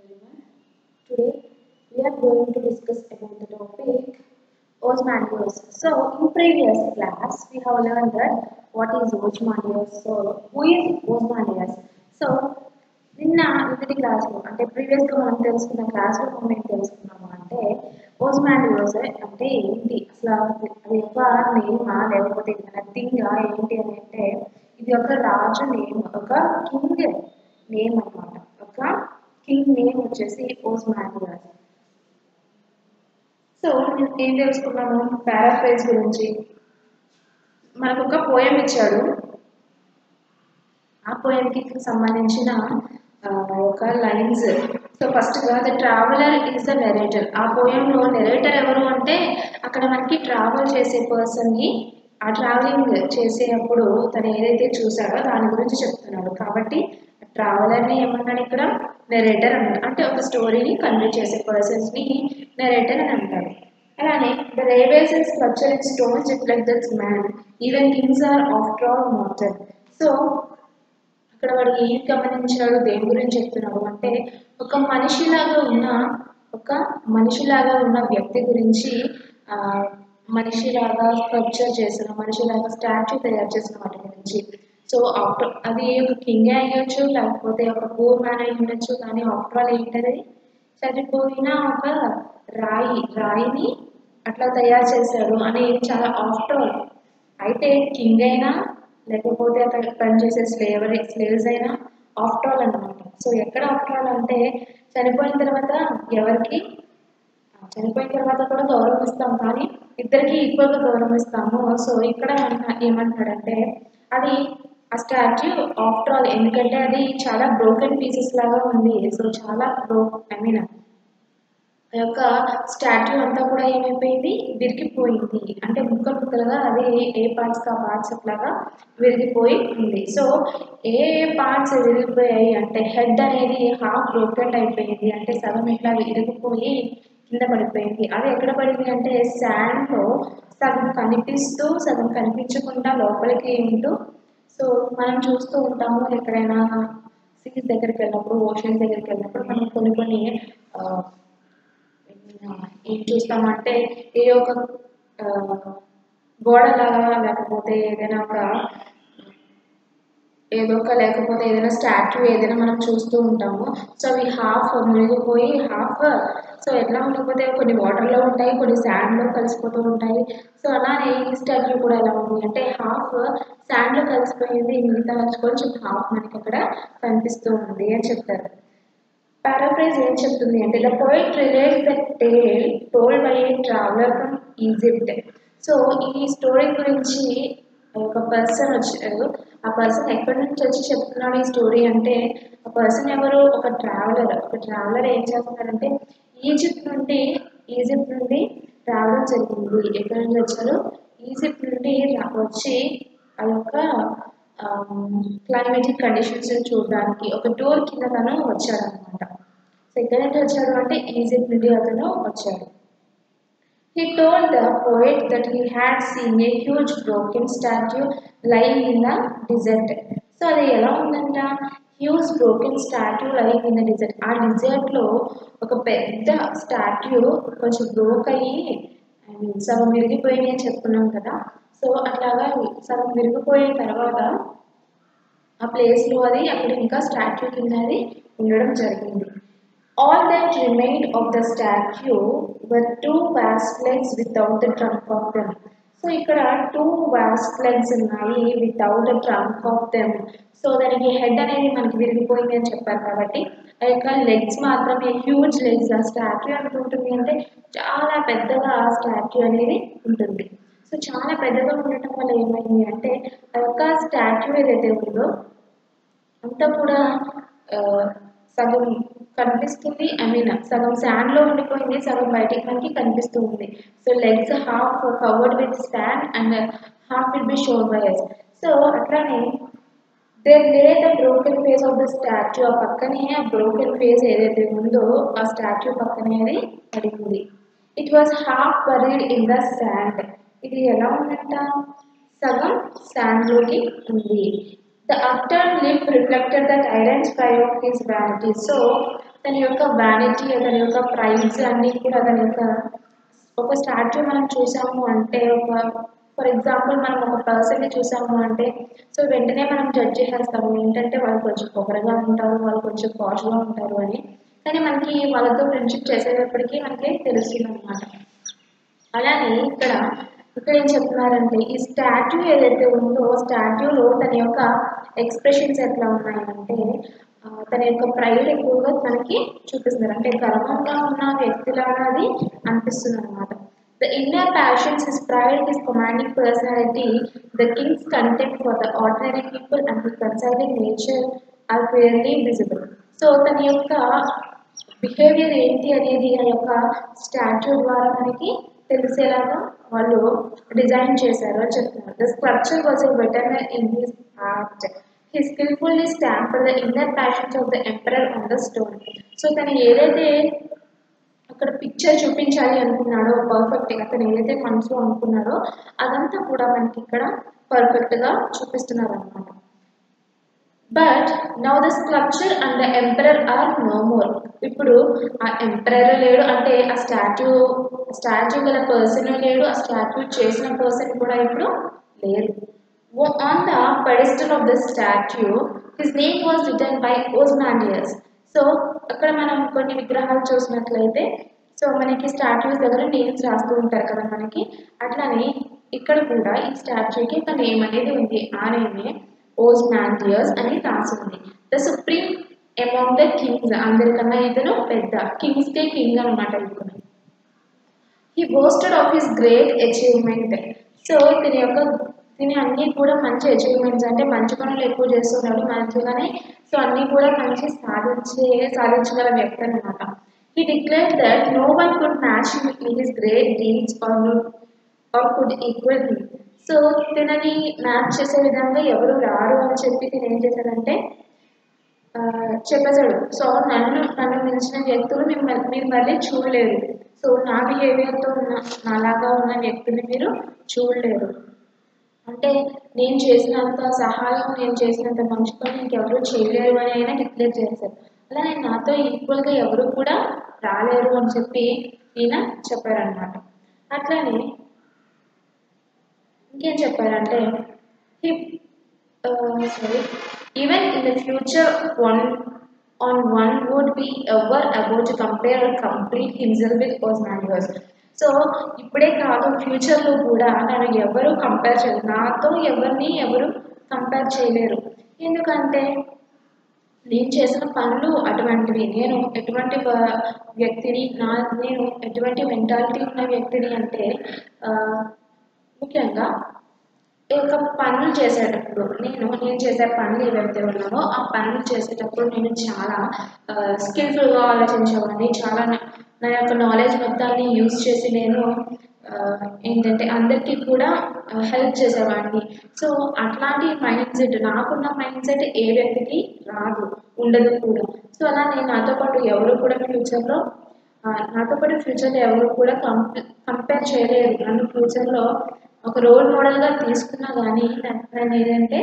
everyone. Today we are going to discuss about the topic Osmandius. So in previous class we have learned that what is Osmandius. So who is Osmandius? So నిన్న ఇంతటి క్లాస్లో అంటే ప్రీవియస్గా మనం తెలుసుకున్న క్లాస్లో మనం ఏం తెలుసుకున్నాము అంటే ఓస్మాండియోస్ అంటే ఏంటి అసలు అది ఒక నేమా లేకపోతే ఏదైనా థింగా ఏంటి అని అంటే ఇది ఒక రాజు నేమ్ ఒక కింగ్ నేమ్ అన్నమాట ఒక కింగ్ నేమ్ వచ్చేసి ఓస్మాండియోస్ సో ఏం తెలుసుకున్నాము పారాఫ్రేజ్ గురించి మనకు ఒక పోయం ఇచ్చాడు ఆ పోయంకి సంబంధించిన ఆ, ఒక లైన్స్ సో ఫస్ట్గా the traveller is the narrator ఆ పోయంలో నెరేటర్ ఎవరు అంటే అక్కడ మనకి ట్రావెల్ చేసే పర్సన్ని ఆ ట్రావెలింగ్ చేసేటప్పుడు తను ఏదైతే చూసాడో దాని గురించి చెప్తున్నాడు కాబట్టి ట్రావెలర్ని ఏమన్నాడు ఇక్కడ నెరేటర్ అన్నాడు అంటే ఒక స్టోరీని కన్వే చేసే పర్సన్స్ని నెరేటర్ అని అంటారు అలానే the ravages and structure in stones reflect that's man even kings are after all mortal so అక్కడ వాడు ఏం గమనించాడు దేని గురించి చెప్తున్నాడు అంటే ఒక మనిషిలాగా ఉన్న ఒక మనిషిలాగా ఉన్న వ్యక్తి గురించి ఆ, మనిషిలాగా స్కల్ప్చర్ చేసిన మనిషిలాగా స్టాచ్యూ తయారు చేసిన వాటి గురించి సో ఆఫ్టర్ అది ఒక కింగ్ అయ్యొచ్చు లేకపోతే ఒక పూర్ మ్యాన్ అయి ఉండొచ్చు కానీ ఆఫ్టర్ ఆల్ ఏంటది చనిపోయిన ఒక రాయి రాయిని అట్లా తయారు చేశాడు అని చాలా ఆఫ్టర్ ఆల్ అయితే కింగ్ అయినా లేకపోతే అతను పనిచేసే స్లేవరీ స్లేవ్స్ అయినా ఆఫ్టర్ ఆల్ అనమాట సో ఎక్కడ ఆఫ్టర్ ఆల్ అంటే చనిపోయిన తర్వాత ఎవరికి ఆ, చనిపోయిన తర్వాత కూడా గౌరవం ఇస్తాం కానీ ఇద్దరికి ఈక్వల్గా గౌరవం ఇస్తాము సో ఇక్కడ ఏమన్నా- ఏమంటున్నాడంటే అది ఆ స్టాచ్యూ ఆఫ్టర్ ఆల్ ఎందుకంటే అది చాలా బ్రోకెన్ పీసెస్ లాగా ఉంది సో చాలా బ్రో ఐ మీన్ ఆ యొక్క స్టాట్యూ అంతా కూడా ఏమైపోయింది విరిగిపోయింది అంటే ముక్కలు ముక్కలుగా అది ఏ- ఏ పార్ట్స్ ఆ పార్ట్స్ అట్లాగా విరిగిపోయి ఉంది సో ఏ ఏ పార్ట్స్ విరిగిపోయాయి అంటే హెడ్ అనేది హాఫ్ బ్రోకెన్ అయిపోయింది అంటే సగం ఇట్లా విరిగిపోయి కింద పడిపోయింది అది ఎక్కడ పడింది అంటే శాండ్లో సగం కనిపిస్తూ సగం కనిపించకుండా లోపలికి ఉంటూ సో మనం చూస్తూ ఉంటాము ఎక్కడైనా సీస్ దగ్గరికి వెళ్ళినప్పుడు ఓషన్స్ దగ్గరికి వెళ్ళినప్పుడు మనం కొన్ని కొన్ని ఆ, ఏం చూస్తామంటే ఏ ఒక ఆ, గోడలాగా లేకపోతే ఏదైనా ఒక ఏదో ఒక లేకపోతే ఏదైనా స్టాచ్యూ ఏదైనా మనం చూస్తూ ఉంటాము సో అవి హాఫ్ మునిగిపోయి హాఫ్ సో ఎట్లా మునిగిపోతే కొన్ని వాటర్లో ఉంటాయి కొన్ని శాండ్లో కలిసిపోతూ ఉంటాయి సో అలానే ఈ స్టాచ్యూ కూడా ఎలా ఉంది అంటే హాఫ్ శాండ్లో కలిసిపోయింది మిగతా కొంచెం హాఫ్ మనకి అక్కడ కనిపిస్తూ ఉంది అని చెప్తారు పారాఫ్రైజ్ ఏం చెప్తుంది అంటే the poet relates the tale told by a traveller from Egypt so ఈ స్టోరీ గురించి ఒక పర్సన్ వచ్చారు ఆ పర్సన్ ఎక్కడి నుంచి వచ్చి చెప్తున్నాడు ఈ స్టోరీ అంటే ఆ పర్సన్ ఎవరు ఒక ట్రావెలర్ ఒక ట్రావెలర్ ఏం చేస్తున్నారంటే ఈజిప్ట్ నుండి ఈజిప్ట్ నుండి రావడం జరిగింది ఎక్కడి నుంచి వచ్చారు ఈజిప్ట్ నుండి రా- వచ్చి ఆ యొక్క క్లైమేటిక్ కండిషన్స్ చూడడానికి ఒక టూర్ కింద తను వచ్చాడనమాట సో ఎక్కడి నుంచి వచ్చాడు అంటే ఈజిప్ట్ నుండి అతను వచ్చాడు He told the poet that he had seen a huge broken statue lying in the desert. So అది ఎలా ఉందంట huge broken statue like in the desert ఆ డిజర్ట్లో ఒక పెద్ద స్టాట్యూ కొంచెం బ్రోక్ అయ్యి ఐ మీన్ సగం విరిగిపోయింది అని చెప్పుకున్నాం కదా సో అట్లాగా సగం విరిగిపోయిన తర్వాత ఆ ప్లేస్లో అది అక్కడ ఇంకా స్టాట్యూ కింద అది ఉండడం జరిగింది all that remain of the statue were two vast legs without the trunk of them so ఇక్కడ టూ వ్యాస్ట్ లెగ్స్ ఉన్నాయి without the trunk of them so దానికి హెడ్ అనేది మనకి విరిగిపోయింది అని చెప్పారు కాబట్టి ఆ యొక్క లెగ్స్ మాత్రమే హ్యూజ్ లెగ్స్ ఆ స్టాట్యూ అనేది ఉంటుంది అంటే చాలా పెద్దగా ఆ స్టాట్యూ అనేది ఉంటుంది సో చాలా పెద్దగా ఉండటం వల్ల ఏమైంది అంటే ఆ యొక్క స్టాట్యూ ఏదైతే ఉందో అంతా కూడా ఆ, సగం కనిపిస్తుంది ఐ మీన్ సగం sand లో ఉండిపోయింది సగం బయటికి మనకి కనిపిస్తూ ఉంది so legs half covered with stand and half will be shown by us so అట్లానే they lay the broken face of the statue ఆ పక్కనే ఆ బ్రోకెన్ ఫేస్ ఏదైతే ఉందో ఆ స్టాచ్యూ పక్కనే అది పడింది it was half buried in the sand ఇది ఎలా ఉందంట సగం శాండ్లోకి ఉంది the after lip reflected the tyrant's cry of his vanity so తన యొక్క వ్యానిటీ తన యొక్క ప్రైజ్ అన్నీ కూడా తన యొక్క ఒక స్టాచ్యూ మనం చూసాము అంటే ఒక ఫర్ ఎగ్జాంపుల్ మనం ఒక పర్సన్ని చూసాము అంటే సో వెంటనే మనం జడ్జ్ చేసేస్తాము ఏంటంటే వాళ్ళు కొంచెం పొగరగా ఉంటారు వాళ్ళు కొంచెం పాష్గా ఉంటారు అని కానీ మనకి వాళ్ళతో ఫ్రెండ్షిప్ చేసేటప్పటికీ మనకి తెలుస్తుంది అనమాట అలానే ఇక్కడ ఇక్కడ ఏం చెప్తున్నారంటే ఈ స్టాట్యూ ఏదైతే ఉందో స్టాట్యూలో తన యొక్క ఎక్స్ప్రెషన్స్ ఎట్లా ఉన్నాయంటే ఆ, తన యొక్క ప్రైడ్ ఎక్కువగా మనకి చూపిస్తున్నారు అంటే గర్వంగా ఉన్న వ్యక్తిలాగా అది అనిపిస్తుంది అనమాట the inner passions his pride his commanding personality the king's content for the ordinary people and the concealing nature are clearly visible so తన యొక్క బిహేవియర్ ఏంటి అనేది ఆ యొక్క స్టాచ్యూ ద్వారా మనకి తెలిసేలాగా వాళ్ళు డిజైన్ చేశారు అని చెప్తున్నారు the structure was a veteran in his art he skilfully stamp the inner passions of the emperor on the stone so తను ఏదైతే అక్కడ పిక్చర్ చూపించాలి అనుకున్నాడో పర్ఫెక్ట్గా అతను ఏదైతే మనసులో అనుకున్నాడో అదంతా కూడా మనకి ఇక్కడ పర్ఫెక్ట్గా చూపిస్తున్నారు అనమాట but now the structure and the emperor are no more ఇప్పుడు ఆ ఎంపరర్ లేడు అంటే ఆ స్టాచ్యూ స్టాచ్యూ గల పర్సన్ లేడు ఆ స్టాచ్యూ చేసిన పర్సన్ కూడా ఇప్పుడు లేరు on the pedestal of the statue his name was written by Ozymandias so అక్కడ మనం కొన్ని విగ్రహాలు చూసినట్లయితే సో మనకి స్టాచ్యూస్ దగ్గర నేమ్స్ రాస్తూ ఉంటారు కదా మనకి అట్లానే ఇక్కడ కూడా ఈ స్టాచ్యూకి ఒక నేమ్ అనేది ఉంది ఆ నేమే ఓస్మాండియస్ అని రాసి ఉంది the supreme among the kings అందరికన్నా ఇతను పెద్ద కింగ్స్ కే కింగ్ అనమాట ఇప్పుడు he boasted of his great achievement so దీని యొక్క దీని అన్నీ కూడా మంచి అచీవ్మెంట్స్ అంటే మంచి పనులు ఎక్కువ చేస్తున్నాడు మంచిగానే సో అన్నీ కూడా మంచి సాధించే సాధించగల వ్యక్తి అనమాట he declare that no one could match in his great deeds or or could equal him so తినని మ్యాచ్ చేసే విధంగా ఎవరు రారు అని చెప్పి తిని ఏం చేశాడంటే ఆ, చెప్పేశాడు సో నన్ను నన్ను మించిన వ్యక్తులు మిమ్మల్ని మీరు మళ్ళీ చూడలేరు సో నా బిహేవియర్తో ఉన్న నాలాగా ఉన్న వ్యక్తిని మీరు చూడలేరు అంటే నేను చేసినంత సహాయం నేను చేసినంత మంచి పని ఇంకెవరు చేయలేరు అని ఆయన డిక్లేర్ చేశారు అలా నేను నాతో ఈక్వల్గా ఎవరు కూడా రాలేరు అని చెప్పి ఈయన చెప్పారనమాట అట్లానే ఇంకేం చెప్పారంటే he sorry even in the future one on one would be ever about to compare or complete himself with personalities so ఇప్పుడే కాదు ఫ్యూచర్లో కూడా నన్ను ఎవరు కంపేర్ చేయలేరు నాతో ఎవరిని ఎవరు కంపేర్ చేయలేరు ఎందుకంటే నేను చేసిన పనులు అటువంటివి నేను ఎటువంటి వ- వ్యక్తిని నా నేను ఎటువంటి మెంటాలిటీ ఉన్న వ్యక్తిని అంటే ఆ, ముఖ్యంగా ఈ యొక్క పనులు చేసేటప్పుడు నేను నేను చేసే పనులు ఏవైతే ఉన్నావో ఆ పనులు చేసేటప్పుడు నేను చాలా స్కిల్ఫుల్గా ఆలోచించేవాడిని చాలా నా- నా యొక్క నాలెడ్జ్ మొత్తాన్ని యూజ్ చేసి నేను ఆ, ఏంటంటే అందరికీ కూడా హెల్ప్ చేసేవాడిని సో అట్లాంటి మైండ్ సెట్ నాకున్న మైండ్ సెట్ ఏ వ్యక్తికి రాదు ఉండదు కూడా సో అలా నేను నాతో పాటు ఎవరు కూడా ఫ్యూచర్లో నాతో పాటు ఫ్యూచర్లో ఎవరు కూడా కంపే కంపేర్ చేయలేరు నన్ను ఫ్యూచర్లో ఒక రోల్ మోడల్గా తీసుకున్నా కానీ నన్ను ఏంటంటే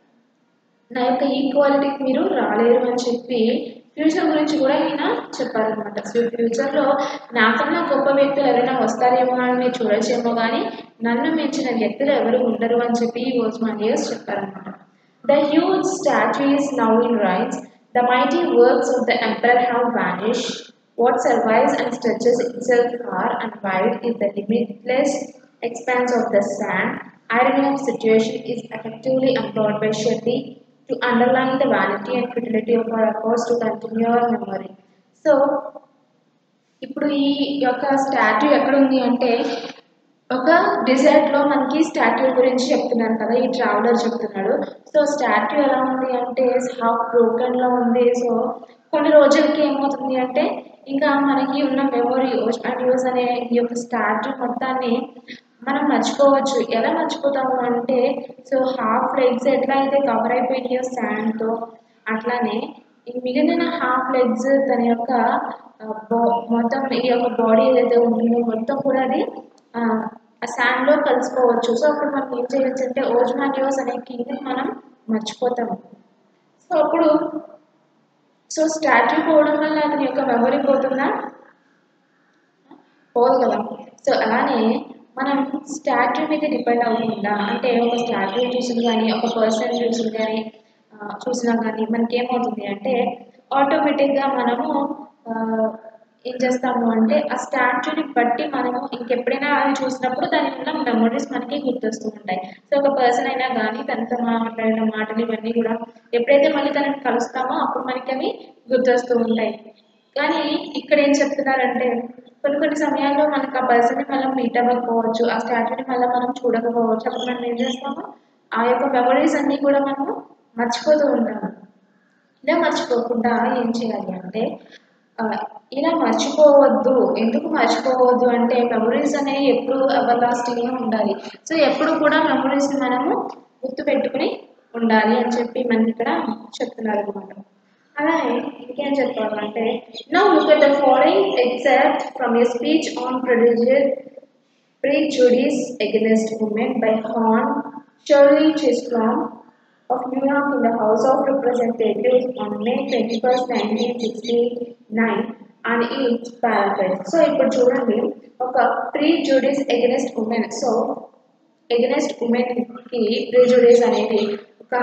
నా యొక్క ఈక్వాలిటీకి మీరు రాలేరు అని చెప్పి ఫ్యూచర్ గురించి కూడా ఈయన చెప్పారనమాట సో ఫ్యూచర్లో నాకన్నా గొప్ప వ్యక్తులు ఎవరైనా వస్తారేమో అని మీరు చూడొచ్చేమో కానీ నన్ను మించిన వ్యక్తులు ఎవరు ఉండరు అని చెప్పి ఈ ఓస్మానియస్ చెప్పారనమాట the huge statue is now in rights the mighty works of the emperor have vanish what survives and stretches itself far and wide is the limitless expanse of the sand. Irony of situation is effectively employed by Shetty to underline the vanity and futility of our efforts to continue our memory. So ఇప్పుడు ఈ యొక్క statue ఎక్కడ ఉంది అంటే ఒక desert లో మనకి statue గురించి చెప్తున్నారు కదా ఈ ట్రావెలర్ చెప్తున్నాడు సో స్టాట్యూ ఎలా ఉంది అంటే హాఫ్ బ్రోకెన్లో ఉంది సో కొన్ని రోజులకి ఏమవుతుంది అంటే ఇంకా మనకి ఉన్న మెమొరీ ఓస్మాటియోస్ అనే ఈ యొక్క స్టాట్యూ మొత్తాన్ని మనం మర్చిపోవచ్చు ఎలా మర్చిపోతాము అంటే సో హాఫ్ లెగ్స్ ఎట్లా అయితే కవర్ అయిపోయినాయో శాండ్తో అట్లానే ఈ మిగిలిన హాఫ్ లెగ్స్ తన యొక్క ఆ, బా- మొత్తం ఈ యొక్క బాడీ ఏదైతే ఉంటుందో మొత్తం కూడా అది ఆ, ఆ శాండ్ లో కలిసిపోవచ్చు సో అప్పుడు మనం ఏం చేయొచ్చు అంటే ఓజ్మానియోస్ అనే కింగ్ మనం మర్చిపోతాము సో అప్పుడు సో స్టాట్యూ పోవడం వల్ల అతని యొక్క మెమరీ పోతుందా పోదు కదా సో అలానే మనం స్టాట్యూ మీద డిపెండ్ అవ్వకుండా అంటే ఒక స్టాట్యూ చూసిన కానీ ఒక పర్సన్ చూసిన కానీ చూసినా కానీ మనకి ఏమవుతుంది అంటే ఆటోమేటిక్గా మనము ఆ, ఏం చేస్తాము అంటే ఆ స్టాట్యూని బట్టి మనము ఇంకెప్పుడైనా అది చూసినప్పుడు దాని వల్ల మెమరీస్ మనకి గుర్తొస్తూ ఉంటాయి సో ఒక పర్సన్ అయినా కానీ తనతో మాట్లాడిన మాటలు ఇవన్నీ కూడా ఎప్పుడైతే మళ్ళీ తనని కలుస్తామో అప్పుడు మనకి అవి గుర్తొస్తూ ఉంటాయి కానీ ఇక్కడ ఏం చెప్తున్నారంటే కొన్ని కొన్ని సమయాల్లో మనకు ఆ పర్సన్ని మళ్ళీ మీట్ అవ్వకపోవచ్చు ఆ స్టాచ్యూని మళ్ళీ మనం చూడకపోవచ్చు అప్పుడు మనం ఏం చేస్తాము ఆ యొక్క మెమరీస్ అన్నీ కూడా మనము మర్చిపోతూ ఉంటాము ఇలా మర్చిపోకుండా ఏం చేయాలి అంటే ఆ, ఇలా మర్చిపోవద్దు ఎందుకు మర్చిపోవద్దు అంటే మెమరీస్ అనేవి ఎప్పుడు ఎవర్ ఉండాలి సో ఎప్పుడు కూడా మెమరీస్ని మనము గుర్తుపెట్టుకుని ఉండాలి అని చెప్పి మనకి ఇక్కడ చెప్తున్నారు అనమాట అలాగే ఇంకేం చెప్పాలంటే now look at the following exact from a speech on producer prejudice against women by Horn Shirley Chisholm of New York in the House of Representatives on May 21st, 1969 and its paraphrase. So ఇప్పుడు చూడండి ఒక prejudice against women so against ఉమెన్కి prejudice అనేది ఒక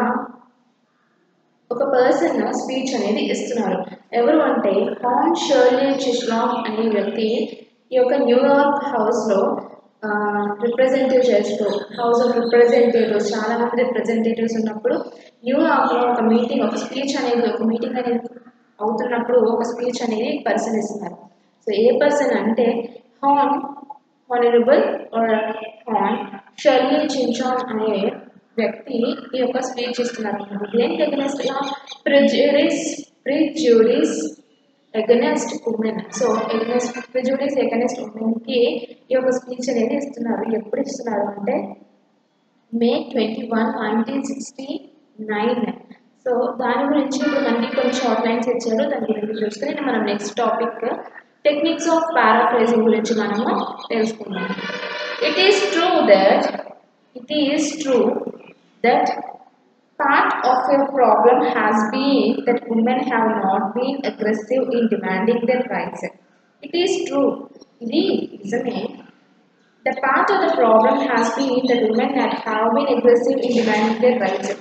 ఒక person speech అనేది ఇస్తున్నారు ఎవరు అంటే హాన్ షర్లీ చిష్లామ్ అనే వ్యక్తి ఈ యొక్క న్యూయార్క్ హౌస్లో రిప్రజెంటేటివ్ చేస్తూ హౌస్ ఆఫ్ రిప్రజెంటేటివ్స్ చాలా మంది రిప్రజెంటేటివ్స్ ఉన్నప్పుడు న్యూయార్క్లో ఒక మీటింగ్ ఒక స్పీచ్ అనేది ఒక మీటింగ్ అనేది అవుతున్నప్పుడు ఒక స్పీచ్ అనేది పర్సన్ ఇస్తున్నారు సో ఏ పర్సన్ అంటే hon honourable hon Shirley Chisholm అనే వ్యక్తి ఈ యొక్క స్పీచ్ ఇస్తున్నారు దేనికి against prejudice prejudice against women so against prejudice against ఉమెన్కి ఈ యొక్క స్పీచ్ అనేది ఇస్తున్నారు ఎప్పుడు ఇస్తున్నారు అంటే May twenty one nineteen sixty nine so దాని గురించి ఇప్పుడు మనకి కొన్ని షార్ట్ లైన్స్ ఇచ్చారు దాని గురించి చూసుకుని మనం next topic techniques of paraphrasing గురించి మనము తెలుసుకుందాం it is true that it is true that part of your problem has been that women have not been aggressive in demanding their rights. It is true. ఇది నిజమే The part of the problem has been that women that have been aggressive in demanding their rights.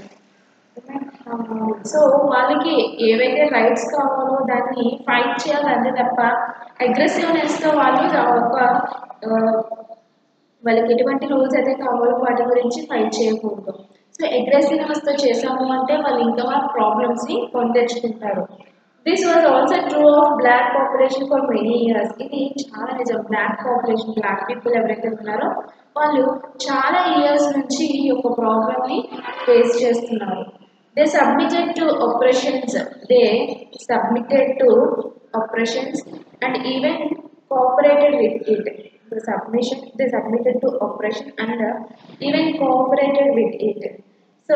So వాళ్ళకి ఏవైతే rights కావాలో దాన్ని fight చేయాలంటే తప్ప అగ్రెసివ్నెస్తో వాళ్ళు ఒక ఆ, వాళ్ళకి ఎటువంటి రూల్స్ అయితే కావాలో వాటి గురించి ఫైట్ చేయకూడదు సో అగ్రెసివ్నెస్తో చేసాము అంటే వాళ్ళు ఇంకా వాళ్ళ ప్రాబ్లమ్స్ని కొని తెచ్చుకుంటారు this was also true of black population for many years ఇది చాలా నిజం బ్లాక్ పాపులేషన్ బ్లాక్ పీపుల్ ఎవరైతే ఉన్నారో వాళ్ళు చాలా ఇయర్స్ నుంచి ఈ యొక్క ప్రాబ్లమ్ని ఫేస్ చేస్తున్నారు they submitted to operations they submitted to operations and even cooperated with it the submission they submitted to operation and uh, even cooperated with it so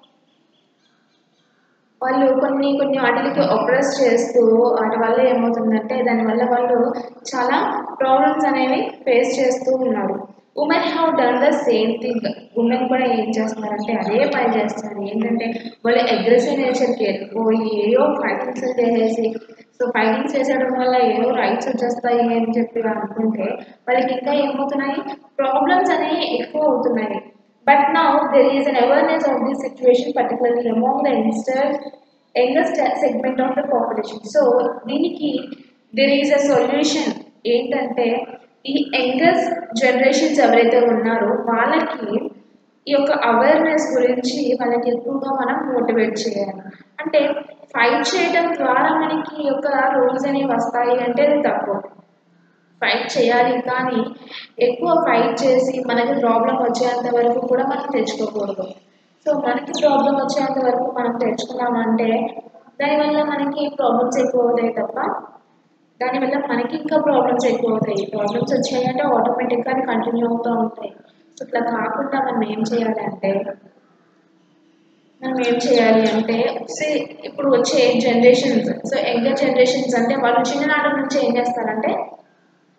వాళ్ళు కొన్ని కొన్ని వాటికి ఒప్రెస్ చేస్తూ వాటి వల్ల ఏమవుతుందంటే దానివల్ల వాళ్ళు చాలా ప్రాబ్లమ్స్ అనేవి ఫేస్ చేస్తూ ఉన్నారు women have done the same thing women కూడా ఏం చేస్తున్నారంటే అదే పని చేస్తున్నారు ఏంటంటే వాళ్ళు అగ్రెసివ్ నేచర్కి వెళ్ళిపోయి ఏయో ఫైటింగ్స్ చేసేసి సో ఫైటింగ్స్ చేసేయడం వల్ల ఏదో రైట్స్ వచ్చేస్తాయి అని చెప్పి అనుకుంటే వాళ్ళకి ఇంకా ఏమవుతున్నాయి ప్రాబ్లమ్స్ అనేవి ఎక్కువ అవుతున్నాయి but now there is an awareness of this situation particularly among the youngster youngest segment of the population so దీనికి దెర్ ఈస్ అ సొల్యూషన్ ఏంటంటే ఈ యంగెస్ట్ జనరేషన్స్ ఎవరైతే ఉన్నారో వాళ్ళకి ఈ యొక్క అవేర్నెస్ గురించి వాళ్ళకి ఎక్కువగా మనం మోటివేట్ చేయాలి అంటే ఫైట్ చేయడం ద్వారా మనకి ఈ యొక్క రూల్స్ అనేవి వస్తాయి అంటే అది తప్పు ఫైట్ చేయాలి కానీ ఎక్కువ ఫైట్ చేసి మనకి ప్రాబ్లం వచ్చేంత వరకు కూడా మనం తెచ్చుకోకూడదు సో మనకి ప్రాబ్లం వచ్చేంత వరకు మనం తెచ్చుకున్నామంటే దానివల్ల మనకి ప్రాబ్లమ్స్ ఎక్కువ అవుతాయి తప్ప దానివల్ల మనకి ఇంకా ప్రాబ్లమ్స్ ఎక్కువ అవుతాయి ప్రాబ్లమ్స్ వచ్చాయంటే ఆటోమేటిక్గా అది కంటిన్యూ అవుతూ ఉంటాయి సో ఇట్లా కాకుండా మనం ఏం చేయాలి అంటే మనం ఏం చేయాలి అంటే సే ఇప్పుడు వచ్చే జనరేషన్స్ సో యంగర్ జనరేషన్స్ అంటే వాళ్ళు చిన్ననాటి నుంచి ఏం చేస్తారంటే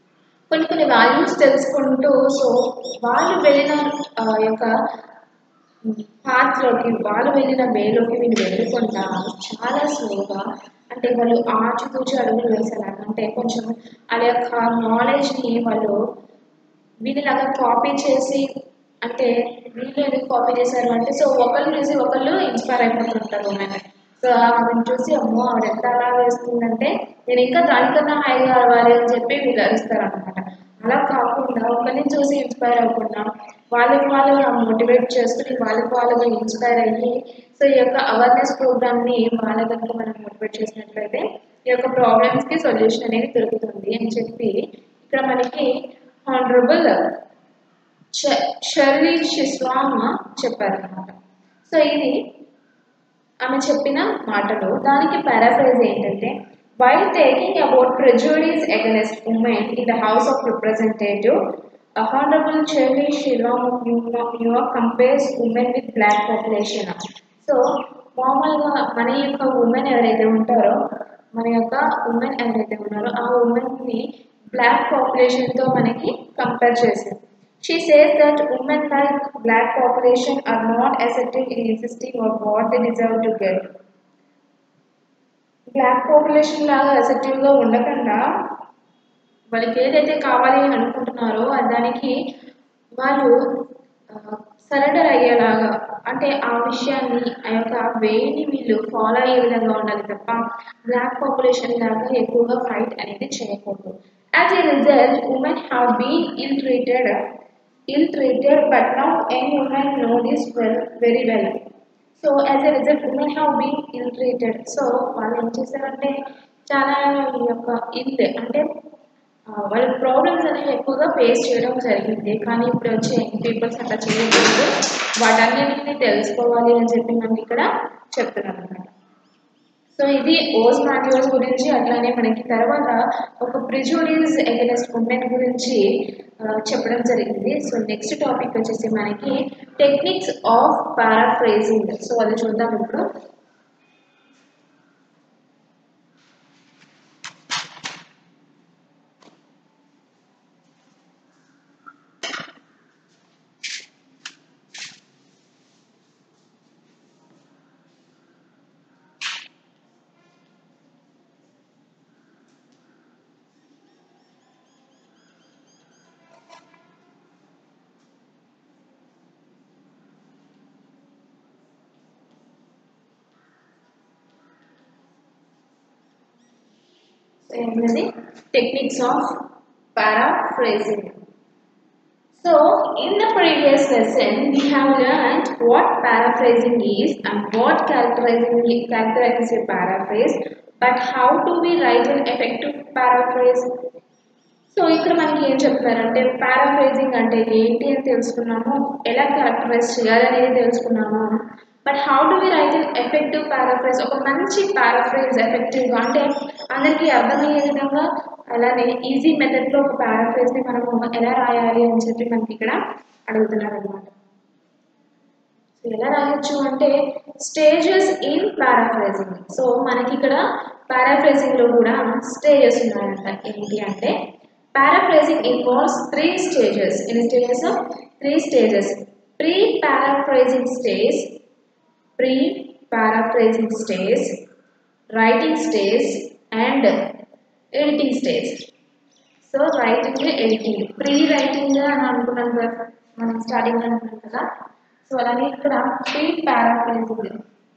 కొన్ని కొన్ని వాల్యూస్ తెలుసుకుంటూ సో వాళ్ళు వెళ్ళిన ఆ, యొక్క పాత్లోకి వాళ్ళు వెళ్ళిన వేలోకి వీళ్ళు వెళ్ళకుండా చాలా స్లోగా అంటే వాళ్ళు ఆచితూచి అడుగులు వేసేలాగా అంటే కొంచెం వాళ్ళ యొక్క నాలెడ్జ్ని వాళ్ళు వీళ్ళలాగా కాపీ చేసి అంటే వీళ్ళు ఎందుకు కాపీ చేశారు అంటే సో ఒకళ్ళు చూసి ఒకళ్ళు ఇన్స్పైర్ అయిపోతుంటారు ఉమెన్ సో ఆమెను చూసి అమ్మో ఆవిడ ఎంత అలా వేస్తుందంటే నేను ఇంకా దానికన్నా హైగా అవ్వాలి అని చెప్పి వీళ్ళు అరుస్తారు అనమాట అలా కాకుండా ఒకరిని చూసి ఇన్స్పైర్ అవ్వకుండా వాళ్ళకి వాళ్ళుగా మోటివేట్ చేసుకుని వాళ్ళకి వాళ్ళుగా ఇన్స్పైర్ అయ్యి సో ఈ యొక్క అవేర్నెస్ ప్రోగ్రామ్ని వాళ్ళ కనుక మనం మోటివేట్ చేసినట్లయితే ఈ యొక్క ప్రాబ్లమ్స్కి సొల్యూషన్ అనేది దొరుకుతుంది అని చెప్పి ఇక్కడ మనకి హానరబుల్ షర్లీ షిస్వామ చెప్పారనమాట సో ఇది ఆమె చెప్పిన మాటలు దానికి పారాఫ్రైజ్ ఏంటంటే while taking about prejudice against women in the house of representative honourable Shirley Chisholm of New York compares women with black population so మామూలుగా మన యొక్క ఉమెన్ ఎవరైతే ఉంటారో మన యొక్క ఉమెన్ ఎవరైతే ఉన్నారో ఆ ఉమెన్ని బ్లాక్ పాపులేషన్తో మనకి కంపేర్ చేసింది She says that women like black population are not assertive in insisting on what they deserve to get. Black population లాగా అసెప్టివ్గా ఉండకుండా వాళ్ళకి ఏదైతే కావాలి అని అనుకుంటున్నారో అది దానికి వాళ్ళు సరెండర్ అయ్యేలాగా అంటే ఆ విషయాన్ని ఆ యొక్క వేని వీళ్ళు ఫాలో అయ్యే విధంగా ఉండాలి తప్ప బ్లాక్ పాపులేషన్ లాగా ఎక్కువగా ఫైట్ అనేది చేయకూడదు as a result women have been ill treated ill treated but now young women know this well very well so as a result women have been ill treated so వాళ్ళు ఏం చేశారంటే చాలా ఈ యొక్క ఇల్ అంటే ఆ, వాళ్ళ ప్రాబ్లమ్స్ అనేవి ఎక్కువగా ఫేస్ చేయడం జరిగింది కానీ ఇప్పుడు వచ్చే యంగ్ పీపుల్స్ అట్లా చేయకూడదు వాటన్నిటిని తెలుసుకోవాలి అని చెప్పి మనం ఇక్కడ చెప్తున్నాం అనమాట సో ఇది ఓస్ మాట్యూస్ గురించి అట్లానే మనకి తర్వాత ఒక ప్రిజుడీస్ అగెనెస్ట్ ఉమెన్ గురించి ఆ, చెప్పడం జరిగింది సో నెక్స్ట్ టాపిక్ వచ్చేసి మనకి టెక్నిక్స్ ఆఫ్ పారాఫ్రేజింగ్ సో అది చూద్దాం ఇప్పుడు సో ఏంటది techniques of paraphrasing So, in the previous lesson, we have learned what paraphrasing is and what characterizing characterizes a paraphrase, but how do we write an effective paraphrase? So ఇక్కడ మనకి ఏం చెప్తారంటే paraphrasing అంటే ఏంటి అని తెలుసుకున్నాము ఎలా క్యారెక్టరైజ్ చేయాలనేది తెలుసుకున్నాము but how do we write an effective paraphrase ఒక మంచి పారాఫ్రేజ్ ఎఫెక్టివ్గా అంటే అందరికీ అర్థమయ్యే విధంగా అలానే ఈజీ మెథడ్లో ఒక పారాఫ్రేజ్ని మనము ఎలా రాయాలి అని చెప్పి మనకి ఇక్కడ అడుగుతున్నారు అనమాట సో ఎలా రాయొచ్చు అంటే స్టేజెస్ ఇన్ పారాఫ్రేజింగ్ సో మనకి ఇక్కడ పారాఫ్రేజింగ్ లో కూడా స్టేజెస్ ఉన్నాయంట ఏంటి అంటే పారాఫ్రేజింగ్ ఇన్వాల్వ్స్ త్రీ స్టేజెస్ ఎన్ని stages three stages pre paraphrasing stage pre paraphrasing stage writing stage and editing stage so writing editing pre writing అని అనుకున్నాం కదా మనం స్టార్టింగ్ అనుకున్నాం కదా సో అలానే ఇక్కడ pre paraphrasing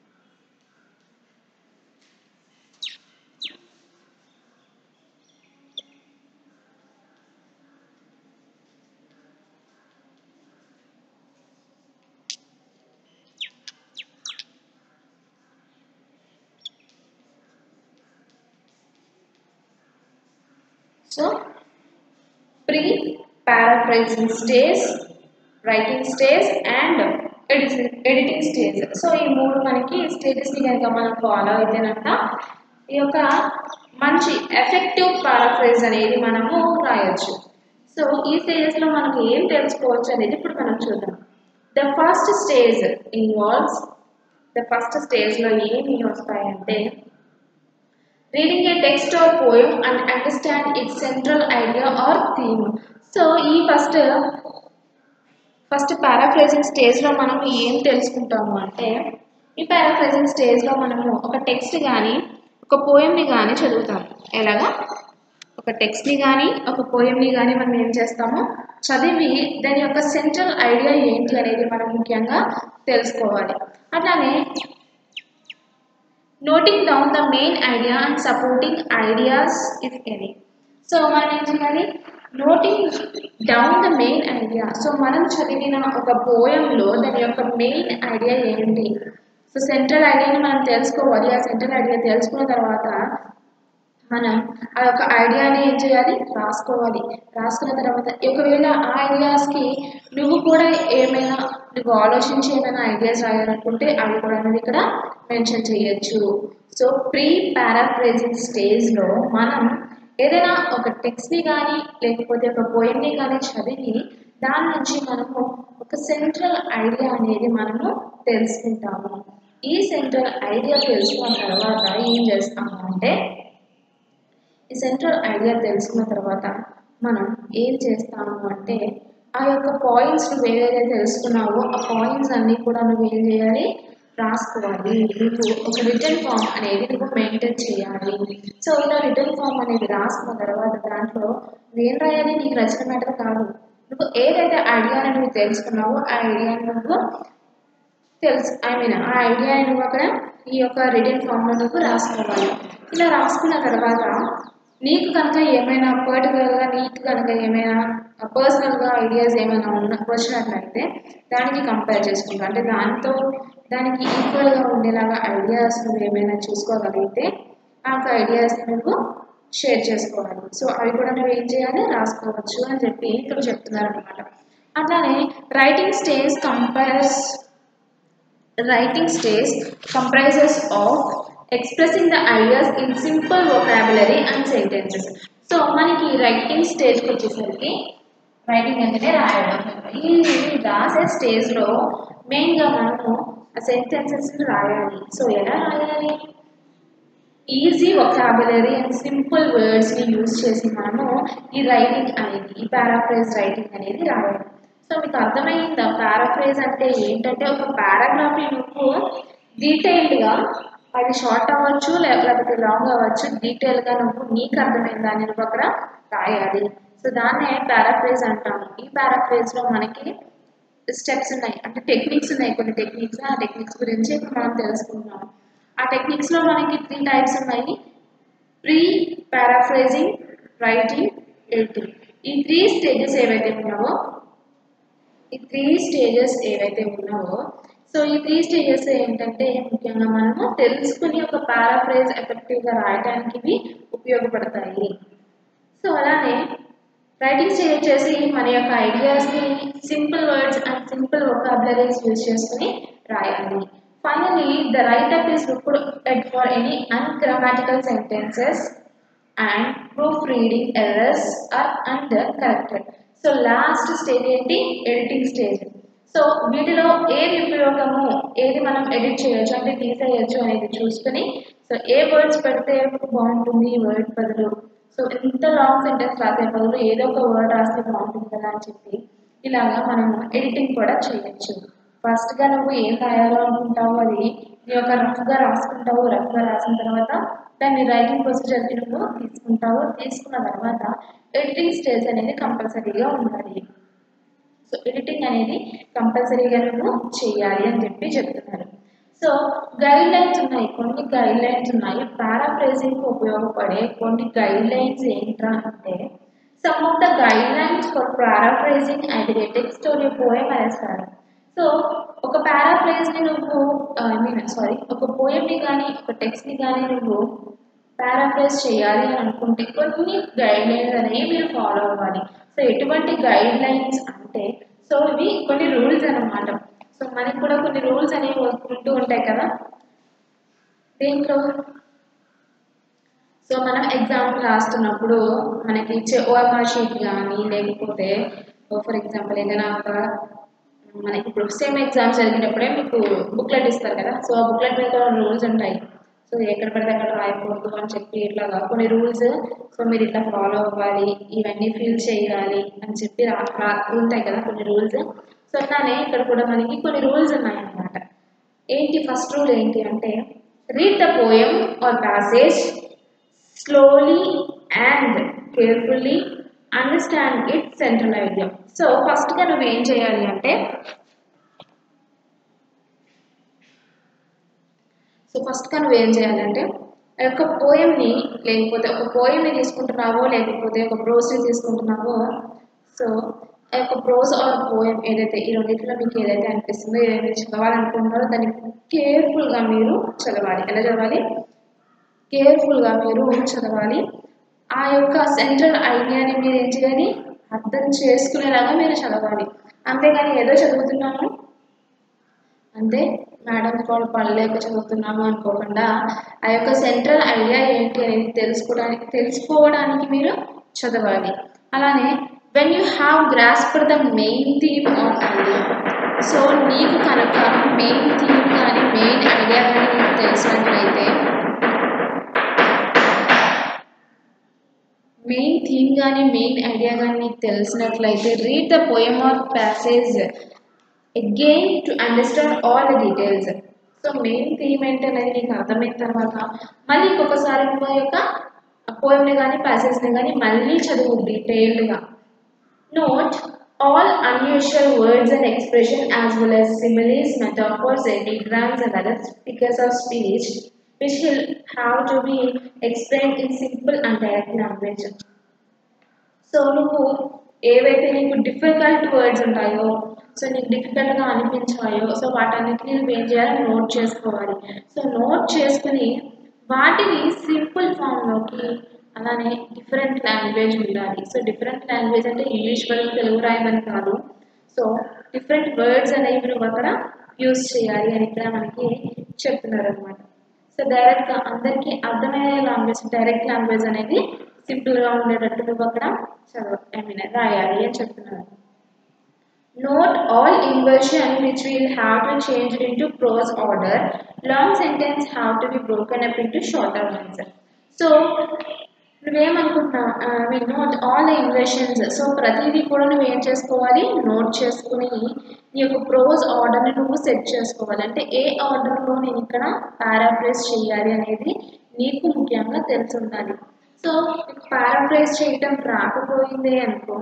so pre paraphrasing stage writing stage and editing editing stage so ఈ మూడు మనకి స్టేజెస్ని కనుక మనం ఫాలో అయితేనక ఈ యొక్క మంచి ఎఫెక్టివ్ పారాఫ్రైజ్ అనేది మనము రాయొచ్చు సో ఈ స్టేజెస్లో మనకు ఏం తెలుసుకోవచ్చు అనేది ఇప్పుడు మనం చూద్దాం the first stage involves the first స్టేజ్లో ఏమి వస్తాయంటే reading a text or poem and understand its central idea or theme so ఈ ఫస్ట్ ఫస్ట్ పారాఫ్రేజింగ్ స్టేజ్లో మనం ఏం తెలుసుకుంటాము అంటే ఈ పారాఫ్రేజింగ్ స్టేజ్లో మనము ఒక టెక్స్ట్ కానీ ఒక పోయంని కానీ చదువుతాము ఎలాగా ఒక టెక్స్ట్ని కానీ ఒక పోయంని కానీ మనం ఏం చేస్తాము చదివి దాని యొక్క సెంట్రల్ ఐడియా ఏంటి అనేది మనం ముఖ్యంగా తెలుసుకోవాలి అట్లానే noting down the main idea and supporting ideas if any so మనం ఏం చేయాలి noting down the main idea so మనం చదివిన ఒక పోయంలో దాని యొక్క మెయిన్ ఐడియా ఏంటి సో సెంట్రల్ ఐడియాని మనం తెలుసుకోవాలి ఆ సెంట్రల్ ఐడియా తెలుసుకున్న తర్వాత మనం ఆ యొక్క ఐడియాని ఏం చేయాలి రాసుకోవాలి రాసుకున్న తర్వాత ఒకవేళ ఆ ఐడియాస్కి నువ్వు కూడా ఏమైనా నువ్వు ఆలోచించి ఏమైనా ఐడియాస్ రాయాలనుకుంటే అవి కూడా నువ్వు ఇక్కడ మెన్షన్ చేయొచ్చు సో ప్రీ పారాఫ్రేజింగ్ స్టేజ్లో మనం ఏదైనా ఒక టెక్స్ట్ని కానీ లేకపోతే ఒక పోయిమ్ని కానీ చదివి దాని నుంచి మనము ఒక సెంట్రల్ ఐడియా అనేది మనము తెలుసుకుంటాము ఈ సెంట్రల్ ఐడియా తెలుసుకున్న తర్వాత ఏం చేస్తాము అంటే ఈ సెంట్రల్ ఐడియా తెలుసుకున్న తర్వాత మనం ఏం చేస్తాము అంటే ఆ యొక్క పాయింట్స్ నువ్వు ఏదైతే తెలుసుకున్నావో ఆ పాయింట్స్ అన్నీ కూడా నువ్వు ఏం చేయాలి రాసుకోవాలి నువ్వు ఒక రిటర్న్ ఫామ్ అనేది నువ్వు మెయింటైన్ చేయాలి సో ఇలా రిటర్న్ ఫామ్ అనేది రాసుకున్న తర్వాత దాంట్లో నువ్వేం రాయాలి నీకు రచన మ్యాటర్ కాదు నువ్వు ఏదైతే ఐడియాని నువ్వు తెలుసుకున్నావో ఆ ఐడియాని నువ్వు తెలుసు ఐ మీన్ ఆ ఐడియాని నువ్వు అక్కడ ఈ యొక్క రిటర్న్ ఫామ్లో నువ్వు రాసుకోవాలి ఇలా రాసుకున్న తర్వాత నీకు కనుక ఏమైనా పర్టికులర్గా నీకు కనుక ఏమైనా పర్సనల్గా ఐడియాస్ ఏమైనా ఉన్న వచ్చినట్లయితే దానికి కంపేర్ చేసుకుంటా అంటే దాంతో దానికి ఈక్వల్గా ఉండేలాగా ఐడియాస్ నువ్వు ఏమైనా చూసుకోగలిగితే ఆ యొక్క ఐడియాస్ నువ్వు షేర్ చేసుకోవాలి సో అవి కూడా నువ్వు ఏం చేయాలి రాసుకోవచ్చు అని చెప్పి ఇక్కడ చెప్తున్నారు అనమాట అట్లానే writing stage compares writing stage comprises of expressing the ideas in simple vocabulary and sentences so మనకి రైటింగ్ స్టేజ్కి వచ్చేసరికి రైటింగ్ అంటేనే రాయడం ఈ రాసే స్టేజ్లో మెయిన్గా మనము ఆ సెంటెన్సెస్ రాయాలి సో ఎలా రాయాలి ఈజీ వొకాబులరీ అండ్ సింపుల్ వర్డ్స్ని యూజ్ చేసి మనము ఈ రైటింగ్ అనేది ఈ పారాఫ్రేజ్ రైటింగ్ అనేది రాయాలి సో మీకు అర్థమైందా పారాఫ్రేజ్ అంటే ఏంటంటే ఒక పారాగ్రాఫ్ని నువ్వు డీటెయిల్డ్గా అది షార్ట్ అవ్వచ్చు లేకపోతే లాంగ్ అవ్వచ్చు డీటెయిల్గా నువ్వు నీకు అర్థమైన దాన్ని నువ్వు అక్కడ రాయాలి సో దాన్నే పారాఫ్రేజ్ అంటాము ఈ పారాఫ్రేజ్లో మనకి స్టెప్స్ ఉన్నాయి అంటే టెక్నిక్స్ ఉన్నాయి కొన్ని టెక్నిక్స్ ఆ టెక్నిక్స్ గురించి ఇప్పుడు మనం తెలుసుకుందాం ఆ టెక్నిక్స్లో మనకి త్రీ టైప్స్ ఉన్నాయి ప్రీ పారాఫ్రేజింగ్ రైటింగ్ ఎడిటింగ్ ఈ త్రీ స్టేజెస్ ఏవైతే ఉన్నావో ఈ త్రీ స్టేజెస్ ఏవైతే ఉన్నావో సో ఈ త్రీ స్టేజెస్ ఏంటంటే ముఖ్యంగా మనము తెలుసుకుని ఒక పారాఫ్రేజ్ ఎఫెక్టివ్గా రాయడానికి ఇవి ఉపయోగపడతాయి సో అలానే రైటింగ్ స్టేజ్ వచ్చేసి మన యొక్క ఐడియాస్ని simple words and simple vocabularies use చేసుకుని రాయాలి finally the write up is looked at for any ungrammatical sentences and proof reading errors are under corrected so last stage ఏంటి ఎడిటింగ్ స్టేజ్ సో వీటిలో ఏది ఉపయోగము ఏది మనం ఎడిట్ చేయొచ్చు అంటే తీసేయచ్చు అనేది చూసుకుని సో ఏ వర్డ్స్ పెడితే బాగుంటుంది ఈ వర్డ్ బదులు సో ఇంత లాంగ్ సెంటెన్స్ రాసే బదులు ఏదో ఒక వర్డ్ రాస్తే బాగుంటుంది కదా అని చెప్పి ఇలాగా మనము ఎడిటింగ్ కూడా చేయొచ్చు ఫస్ట్గా నువ్వు ఏం రాయాలో అనుకుంటావు అది నీ యొక్క రఫ్గా రాసుకుంటావు రఫ్గా రాసిన తర్వాత దాన్ని రైటింగ్ ప్రొసీజర్కి నువ్వు తీసుకుంటావు తీసుకున్న తర్వాత ఎడిటింగ్ స్టేజ్ అనేది కంపల్సరీగా ఉండాలి సో ఎడిటింగ్ అనేది కంపల్సరీగా నువ్వు చేయాలి అని చెప్పి చెప్తున్నారు సో గైడ్ లైన్స్ ఉన్నాయి కొన్ని గైడ్ లైన్స్ ఉన్నాయి పారాఫ్రేజింగ్కి ఉపయోగపడే కొన్ని గైడ్ లైన్స్ ఏంట్రా అంటే some of the guide lines for paraphrasing and text or you poem అనేస్తారు సో ఒక పారాఫ్రేజ్ని నువ్వు ఐ మీన్ సారీ ఒక పోయంని కానీ ఒక టెక్స్ట్ని కానీ నువ్వు పారాఫ్రేజ్ చేయాలి అని అనుకుంటే కొన్ని గైడ్ లైన్స్ అనేవి మీరు ఫాలో అవ్వాలి సో ఎటువంటి గైడ్ లైన్స్ అంటే సో ఇవి కొన్ని రూల్స్ అన్నమాట సో మనకి కూడా కొన్ని రూల్స్ అనేవి ఉంటూ ఉంటాయి కదా దీంట్లో సో మనం ఎగ్జామ్ రాస్తున్నప్పుడు మనకి ఇచ్చే ఓఎంఆర్ షీట్ కానీ లేకపోతే ఫర్ ఎగ్జాంపుల్ ఏదైనా ఒక మనకి ఇప్పుడు సేమ్ ఎగ్జామ్స్ జరిగినప్పుడే మీకు బుక్లెట్ ఇస్తారు కదా సో ఆ బుక్లెట్ మీద రూల్స్ ఉంటాయి సో ఎక్కడ పడితే అక్కడ రాయకూడదు అని చెప్పి ఇట్లాగా కొన్ని రూల్స్ సో మీరు ఇట్లా ఫాలో అవ్వాలి ఇవన్నీ ఫిల్ చేయాలి అని చెప్పి రా రా- ఉంటాయి కదా కొన్ని రూల్స్ సో అలానే ఇక్కడ కూడా మనకి కొన్ని రూల్స్ ఉన్నాయన్నమాట ఏంటి ఫస్ట్ రూల్ ఏంటి అంటే read the poem or passage slowly and carefully understand it central idea so ఫస్ట్గా నువ్వు ఏం చేయాలి అంటే సో ఫస్ట్గా నువ్వు ఏం చేయాలంటే ఆ యొక్క పోయంని లేకపోతే ఒక పోయంని తీసుకుంటున్నావో లేకపోతే ఒక ప్రోస్ని తీసుకుంటున్నావో సో ఆ యొక్క ప్రోస్ ఆర్ పోయం ఏదైతే ఈ రెండింటిలో మీకు ఏదైతే అనిపిస్తుందో ఏదైతే చదవాలనుకుంటున్నారో దాన్ని కేర్ఫుల్గా మీరు చదవాలి ఎలా చదవాలి కేర్ఫుల్గా మీరు చదవాలి ఆ యొక్క సెంట్రల్ ఐడియాని మీరు ఏం చేయాలి అర్థం చేసుకునేలాగా మీరు చదవాలి అంతేగాని ఏదో చదువుతున్నాము అంటే మేడం కూడా పడలేక చదువుతున్నాము అనుకోకుండా ఆ యొక్క సెంట్రల్ ఐడియా ఏంటి అనేది తెలుసుకోవడానికి తెలుసుకోవడానికి మీరు చదవాలి అలానే when you have grasped the main theme on idea so నీకు కనుక మెయిన్ థీమ్ కానీ మెయిన్ ఐడియా కానీ నీకు తెలిసినట్లయితే మెయిన్ థీమ్ కానీ మెయిన్ ఐడియా కానీ నీకు తెలిసినట్లయితే read the poem or passage again to understand all the details so main theme ఏంటి అనేది నీకు అర్థమైన తర్వాత మళ్ళీ ఇంకొకసారి నువ్వు ఆ యొక్క పోయంని కానీ ప్యాసేజ్ని కానీ మళ్ళీ చదువు డీటెయిల్డ్గా note all unusual words and expression as well as similes, metaphors, epigrams and other figures of speech which will have to be explained in simple and direct language. So నువ్వు ఏవైతే నీకు డిఫికల్ట్ వర్డ్స్ ఉంటాయో so నీకు డిఫికల్ట్గా అనిపించాయో so వాటన్నిటిని నువ్వు ఏం చేయాలి note చేసుకోవాలి సో నోట్ చేసుకుని వాటిని సింపుల్ ఫామ్లోకి అలానే డిఫరెంట్ లాంగ్వేజ్ ఉండాలి సో డిఫరెంట్ లాంగ్వేజ్ అంటే ఇంగ్లీష్ వరకు తెలుగు రాయమని కాదు సో డిఫరెంట్ వర్డ్స్ అనేవి నువ్వు అక్కడ యూస్ చేయాలి అని ఇక్కడ మనకి చెప్తున్నారు అనమాట సో డైరెక్ట్గా అందరికీ అర్థమయ్యే లాంగ్వేజ్ డైరెక్ట్ లాంగ్వేజ్ అనేది సింపుల్గా ఉండేటట్టు నువ్వు అక్కడ చదవ ఐ మీన్ రాయాలి అని చెప్తున్నారు Note all inversion which will have to change into prose order. Long sentence have to be broken up into shorter ones. So, నువ్వేమనుకుంటున్నావు I mean note all the inversions so ప్రతిదీ కూడా నువ్వు ఏం చేసుకోవాలి note చేసుకుని నీ యొక్క ప్రోజ్ ఆర్డర్ని నువ్వు సెట్ చేసుకోవాలి అంటే ఏ ఆర్డర్లో నేను ఇక్కడ పారాఫ్రేజ్ చేయాలి అనేది నీకు ముఖ్యంగా తెలిసి ఉండాలి సో పారాఫ్రేజ్ చేయటం రాకపోయిందే అనుకో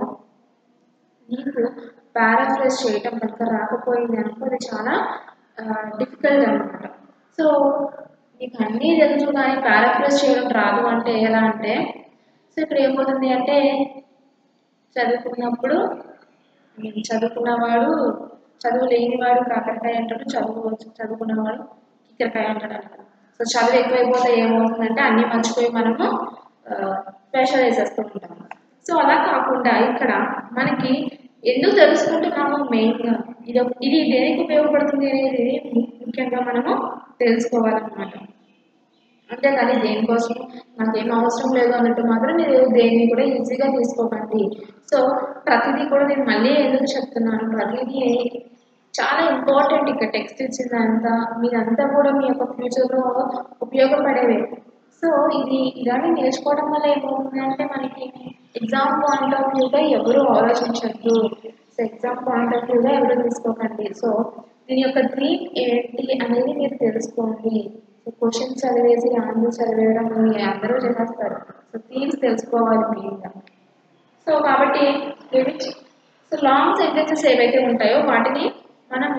నీకు పారాఫ్రేజ్ చేయటం కనుక రాకపోయింది అనుకో అది చాలా డిఫికల్ట్ అనమాట సో నీకు అన్నీ తెలుసు కానీ పారాఫ్రేజ్ చేయడం రాదు అంటే ఎలా అంటే సో ఇక్కడ ఏమవుతుంది అంటే చదువుకున్నప్పుడు I mean, చదువుకున్నవాడు చదువు లేనివాడు కాకరకాయ అంటాడు చదువు చదువుకున్నవాడు కిక్కరకాయ అంటాడు అనమాట సో చదువు ఎక్కువైపోతే ఏమవుతుందంటే అన్నీ మర్చిపోయి మనము ప్రెషర్ వేసేస్తూ ఉంటాం సో అలా కాకుండా ఇక్కడ మనకి ఎందుకు తెలుసుకుంటున్నామో మెయిన్గా ఇది ఒక- ఇది దేనికి ఉపయోగపడుతుంది అనేది ముఖ్యంగా మనము తెలుసుకోవాలన్నమాట అంతేకాని దేనికోసం నాకేం అవసరం లేదు అన్నట్టు మాత్రం మీరు దేన్ని కూడా ఈజీగా తీసుకోకండి సో ప్రతిదీ కూడా నేను మళ్ళీ ఎందుకు చెప్తున్నాను ప్రతిదీ చాలా ఇంపార్టెంట్ ఇక్కడ టెక్స్ట్ ఇచ్చిందంతా మీరంతా కూడా మీ యొక్క ఫ్యూచర్లో ఉపయోగపడేవే సో ఇది ఇలానే నేర్చుకోవడం వల్ల ఏమవుతుందంటే మనకి ఎగ్జామ్ పాయింట్ ఆఫ్ వ్యూగా ఎవరు ఆలోచించద్దు సో ఎగ్జామ్ పాయింట్ ఆఫ్ వ్యూగా ఎవరు తీసుకోకండి సో దీని యొక్క డ్రీమ్ ఏంటి అనేది మీరు తెలుసుకోండి సో క్వశ్చన్ చదివేసి ఆన్సర్ చదివేయడం మీ అందరూ చేస్తారు సో థీమ్స్ తెలుసుకోవాలి మెయిన్గా సో కాబట్టి ఇవి సో లాంగ్ సెంటెన్సెస్ ఏవైతే ఉంటాయో వాటిని మనము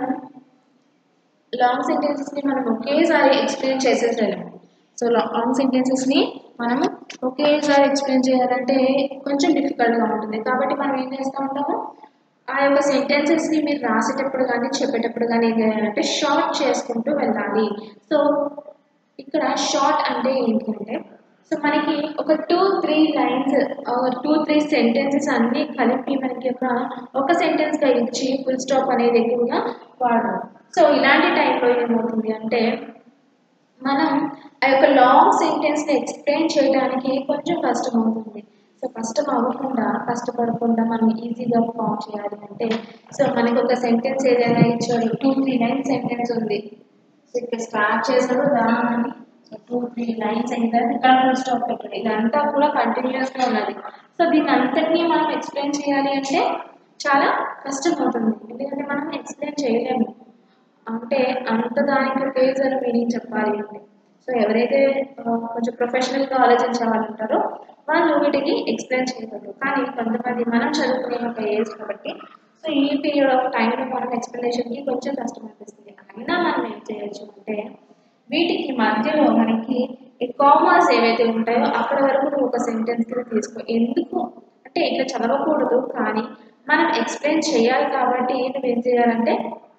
లాంగ్ సెంటెన్సెస్ని మనం ఒకేసారి ఎక్స్ప్లెయిన్ చేసేసేయాలి సో లాంగ్ సెంటెన్సెస్ని మనము ఒకేసారి ఎక్స్ప్లెయిన్ చేయాలంటే కొంచెం డిఫికల్ట్గా ఉంటుంది కాబట్టి మనం ఏం చేస్తూ ఉంటాము ఆ యొక్క సెంటెన్సెస్ని మీరు రాసేటప్పుడు కానీ చెప్పేటప్పుడు కానీ ఏం చేయాలంటే షార్ట్ చేసుకుంటూ వెళ్ళాలి సో ఇక్కడ షార్ట్ అంటే ఏంటి అంటే సో మనకి ఒక two three lines two three sentences అన్నీ కలిపి మనకి ఒక ఒక సెంటెన్స్గా ఇచ్చి ఫుల్ స్టాప్ అనేది ఎక్కువగా వాడడం సో ఇలాంటి టైంలో ఏమవుతుంది అంటే మనం ఆ యొక్క లాంగ్ సెంటెన్స్ని ఎక్స్ప్లెయిన్ చేయడానికి కొంచెం కష్టం అవుతుంది సో కష్టం అవ్వకుండా కష్టపడకుండా మనం ఈజీగా ఫామ్ చేయాలి అంటే సో మనకి ఒక సెంటెన్స్ ఏదైనా ఇచ్చారు టూ త్రీ లైన్ సెంటెన్స్ ఉంది సో ఇక్కడ స్టార్ట్ చేశారు దాని సో టూ త్రీ లైన్స్ అయిన తర్వాత ఇక్కడ ఫుల్ స్టాప్ పెట్టాడు ఇదంతా కూడా కంటిన్యూస్గా ఉన్నది సో దీని అంతటినీ మనం ఎక్స్ప్లెయిన్ చేయాలి అంటే చాలా కష్టం అవుతుంది ఎందుకంటే మనం ఎక్స్ప్లెయిన్ చేయలేము అంటే అంత దానికి పేజర్ మీనింగ్ చెప్పాలి అంటే సో ఎవరైతే ఆ, కొంచెం ప్రొఫెషనల్గా ఆలోచించే వాళ్ళు ఉంటారో వాళ్ళు వీటికి ఎక్స్ప్లెయిన్ చేయగలరు కానీ కొంతమంది మనం చదువుకునే ఒక ఏజ్ కాబట్టి సో ఈ పీరియడ్ ఆఫ్ టైంలో మనం ఎక్స్ప్లెనేషన్కి కొంచెం కష్టం అనిపిస్తుంది అయినా మనం ఏం చేయొచ్చు అంటే వీటికి మధ్యలో మనకి ఈ కామర్స్ ఏవైతే ఉంటాయో అక్కడి వరకు నువ్వు ఒక సెంటెన్స్ కింద తీసుకో ఎందుకు అంటే ఇట్లా చదవకూడదు కానీ మనం ఎక్స్ప్లెయిన్ చేయాలి కాబట్టి నువ్వేం చేయాలంటే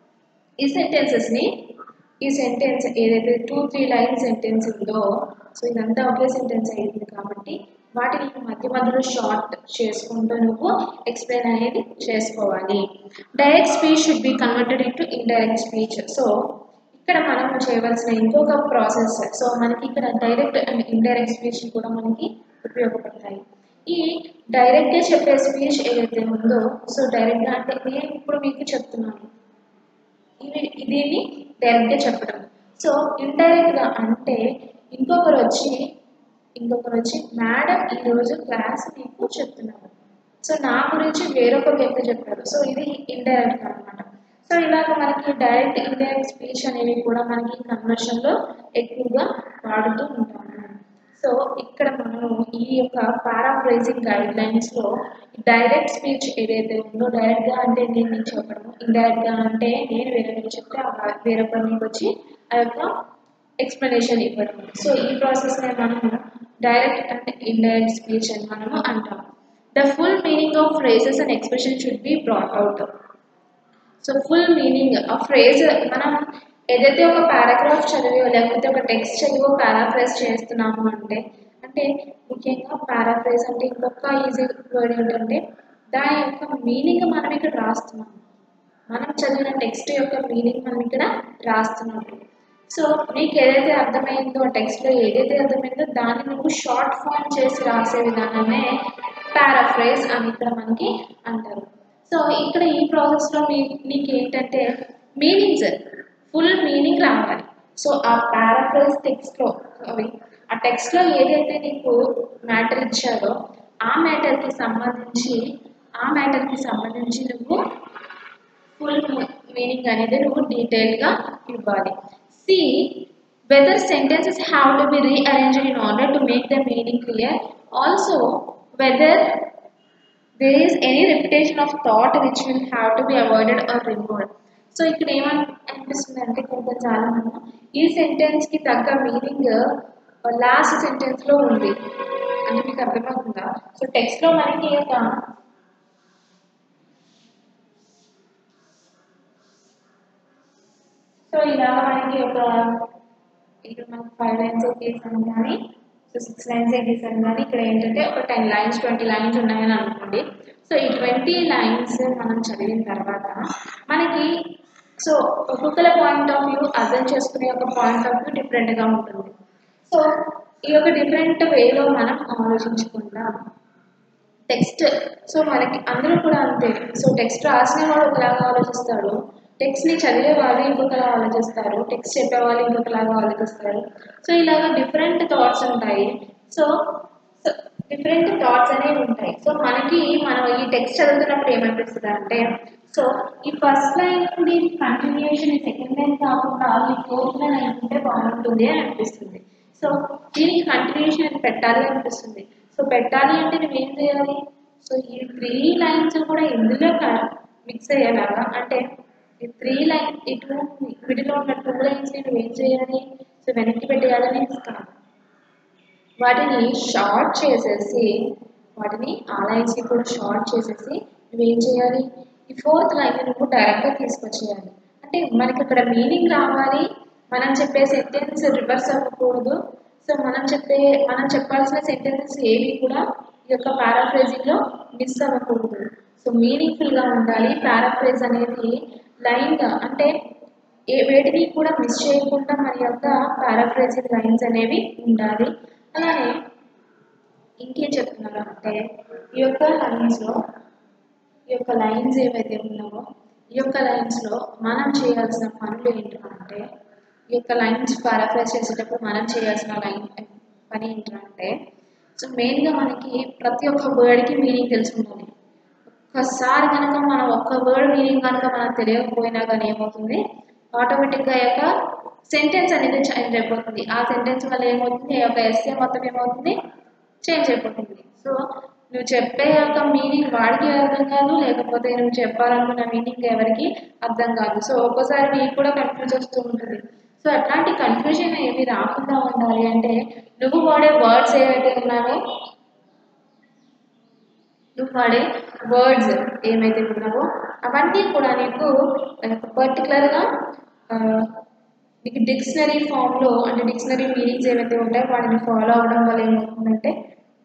ఈ సెంటెన్సెస్ని ఈ సెంటెన్స్ ఏదైతే టూ త్రీ లైన్ సెంటెన్స్ ఉందో సో ఇదంతా ఒకే సెంటెన్స్ అయ్యింది కాబట్టి వాటిని మధ్య మధ్యలో షార్ట్ చేసుకుంటూ నువ్వు ఎక్స్ప్లెయిన్ అనేది చేసుకోవాలి direct speech should be converted into indirect speech so ఇక్కడ మనం చేయవలసిన ఇంకొక ప్రాసెస్ సో మనకి ఇక్కడ డైరెక్ట్ అండ్ ఇండైరెక్ట్ స్పీచ్ కూడా మనకి ఉపయోగపడతాయి ఈ డైరెక్ట్గా చెప్పే స్పీచ్ ఏదైతే ఉందో సో డైరెక్ట్గా అంటే నేను ఇప్పుడు మీకు చెప్తున్నాను ఇవి దీన్ని డైరెక్ట్గా చెప్పడం సో ఇండైరెక్ట్గా అంటే ఇంకొకరు వచ్చి ఇంకొకరు వచ్చి మేడం ఈరోజు క్లాస్ మీకు చెప్తున్నారు సో నా గురించి వేరొక వ్యక్తి చెప్పారు సో ఇది ఇండైరెక్ట్గా అనమాట సో ఇలాగ మనకి డైరెక్ట్ ఇండైరెక్ట్ స్పీచ్ అనేవి కూడా మనకి కన్వర్షన్లో ఎక్కువగా వాడుతూ ఉంటాము సో ఇక్కడ మనము ఈ యొక్క పారాఫ్రైజింగ్ గైడ్ లైన్స్లో డైరెక్ట్ స్పీచ్ ఏదైతే ఉందో డైరెక్ట్గా అంటే నేను నీకు చెప్పడము ఇండైరెక్ట్గా అంటే నేను వేరొకరికి చెప్తే ఆ వేరొకరు నీకు వచ్చి ఆ యొక్క ఎక్స్ప్లెనేషన్ ఇవ్వడం సో ఈ ప్రాసెస్నే మనము డైరెక్ట్ అండ్ ఇండైరెక్ట్ స్పీచ్ అని మనము అంటాం the full meaning of phrases and expression should be brought out so full meaning ఆ ఫ్రేజ్ మనం ఏదైతే ఒక పారాగ్రాఫ్ చదివో లేకపోతే ఒక టెక్స్ట్ చదివో పారాఫ్రైజ్ చేస్తున్నాము అంటే అంటే ముఖ్యంగా పారాఫ్రైజ్ అంటే ఇంకొక ఈజీ వర్డ్ ఏంటంటే దాని యొక్క మీనింగ్ మనం ఇక్కడ రాస్తున్నాము మనం చదివిన టెక్స్ట్ యొక్క మీనింగ్ మనం ఇక్కడ రాస్తున్నాము సో నీకు ఏదైతే అర్థమైందో టెక్స్ట్లో ఏదైతే అర్థమైందో దాన్ని నువ్వు షార్ట్ ఫామ్ చేసి రాసే విధానమే పారాఫ్రైజ్ అని ఇక్కడ మనకి అంటారు సో ఇక్కడ ఈ ప్రాసెస్లో మీ నీకు ఏంటంటే మీనింగ్స్ ఫుల్ మీనింగ్ రావాలి సో ఆ పారాఫ్రైజ్ టెక్స్ట్లో అవి ఆ టెక్స్ట్లో ఏదైతే నీకు మ్యాటర్ ఇచ్చారో ఆ మ్యాటర్కి సంబంధించి ఆ మ్యాటర్కి సంబంధించి నువ్వు ఫుల్ మీనింగ్ అనేది నువ్వు డీటెయిల్గా ఇవ్వాలి see whether sentences have to be rearranged in order to make the meaning clear also whether there is any repetition of thought which will have to be avoided or removed so ఇక్కడ ఏమని అనిపిస్తుంది అంటే కొంచెం చాలా మనం ఈ sentence కి తగ్గ మీనింగ్ లాస్ట్ సెంటెన్స్ లో ఉంది అంటే మీకు అర్థమవుతుందా సో టెక్స్ట్ లో మనకి ఒక సో ఇలా మనకి ఒక ఇక్కడ మనకి ఫైవ్ లైన్స్ గీసాం కానీ సో సిక్స్ లైన్స్ గీసాం కానీ ఇక్కడ ఏంటంటే ఒక టెన్ లైన్స్ ట్వంటీ లైన్స్ ఉన్నాయని అనుకోండి సో ఈ ట్వంటీ లైన్స్ మనం చదివిన తర్వాత మనకి సో ఒక్కొక్కల పాయింట్ ఆఫ్ వ్యూ అర్థం చేసుకునే ఒక పాయింట్ ఆఫ్ వ్యూ డిఫరెంట్గా ఉంటుంది సో ఈ యొక్క డిఫరెంట్ వేలో మనం ఆలోచించకుండా టెక్స్ట్ సో మనకి అందరూ కూడా అంతే సో టెక్స్ట్ రాసిన వాడు ఒకలాగా ఆలోచిస్తాడు టెక్స్ట్ని చదివే వాళ్ళు ఇంకొకలా ఆలోచిస్తారు టెక్స్ట్ చెప్పే వాళ్ళు ఇంకొకలాగా ఆలోచిస్తారు సో ఇలాగ డిఫరెంట్ థాట్స్ ఉంటాయి సో డిఫరెంట్ థాట్స్ అనేవి ఉంటాయి సో మనకి మనం ఈ టెక్స్ట్ చదువుతున్నప్పుడు ఏమనిపిస్తుంది అంటే సో ఈ ఫస్ట్ లైన్ నుండి కంటిన్యూషన్ ఈ సెకండ్ లైన్ కాకుండా ఈ ఫోర్త్ లైన్ అనుకుంటే బాగుంటుంది అని అనిపిస్తుంది సో దీనికి కంటిన్యూషన్ అని పెట్టాలి అనిపిస్తుంది సో పెట్టాలి అంటే నువ్వేం చేయాలి సో ఈ త్రీ లైన్స్ కూడా ఇందులో మిక్స్ అయ్యేలాగా అంటే ఈ త్రీ లైన్ ఈ టూ మిడిల్లో ఉన్న టూ లైన్స్ నువ్వేం చేయాలి సో వెనక్కి పెట్టేయాలని కాదు వాటిని షార్ట్ చేసేసి వాటిని ఆ లైన్స్ని కూడా షార్ట్ చేసేసి నువ్వేం చేయాలి ఈ ఫోర్త్ లైన్ నువ్వు డైరెక్ట్గా తీసుకొచ్చేయాలి అంటే మనకి అక్కడ మీనింగ్ రావాలి మనం చెప్పే సెంటెన్స్ రివర్స్ అవ్వకూడదు సో మనం చెప్పే మనం చెప్పాల్సిన సెంటెన్సెస్ ఏవి కూడా ఈ యొక్క పారాఫ్రేజింగ్లో మిస్ అవ్వకూడదు సో మీనింగ్ఫుల్గా ఉండాలి పారాఫ్రేజ్ అనేది లైన్గా అంటే ఏ వేటిని కూడా మిస్ చేయకుండా మన యొక్క పారాఫ్రేజింగ్ లైన్స్ అనేవి ఉండాలి అలానే ఇంకేం చెప్తున్నారు అంటే ఈ యొక్క లైన్స్లో ఈ యొక్క లైన్స్ ఏవైతే ఉన్నావో ఈ యొక్క లైన్స్లో మనం చేయాల్సిన పనులు ఏంటంటే ఈ యొక్క లైన్స్ పారాఫ్రైజ్ చేసేటప్పుడు మనం చేయాల్సిన లైన్ పని ఏంటంటే సో మెయిన్గా మనకి ప్రతి ఒక్క వర్డ్కి మీనింగ్ తెలిసి ఉండాలి ఒక్కసారి కనుక మనం ఒక్క వర్డ్ మీనింగ్ కనుక మనకు తెలియకపోయినా కానీ ఏమవుతుంది ఆటోమేటిక్గా ఆ యొక్క సెంటెన్స్ అనేది చేంజ్ అయిపోతుంది ఆ సెంటెన్స్ వల్ల ఏమవుతుంది ఆ యొక్క ఎస్ఏ మొత్తం ఏమవుతుంది చేంజ్ అయిపోతుంది సో నువ్వు చెప్పే యొక్క మీనింగ్ వాడికి అర్థం కాదు లేకపోతే నువ్వు చెప్పాలనుకున్న మీనింగ్ ఎవరికి అర్థం కాదు సో ఒక్కోసారి నీకు కూడా కన్ఫ్యూజ్ వస్తూ ఉంటుంది సో అట్లాంటి కన్ఫ్యూజన్ ఏమి రాకుండా ఉండాలి అంటే నువ్వు వాడే వర్డ్స్ ఏవైతే ఉన్నావో నువ్వు వాడే వర్డ్స్ ఏమైతే ఉన్నావో అవన్నీ కూడా నీకు పర్టికులర్గా నీకు డిక్షనరీ ఫామ్లో అంటే డిక్షనరీ మీనింగ్స్ ఏవైతే ఉంటాయో వాటిని ఫాలో అవడం వల్ల ఏమవుతుందంటే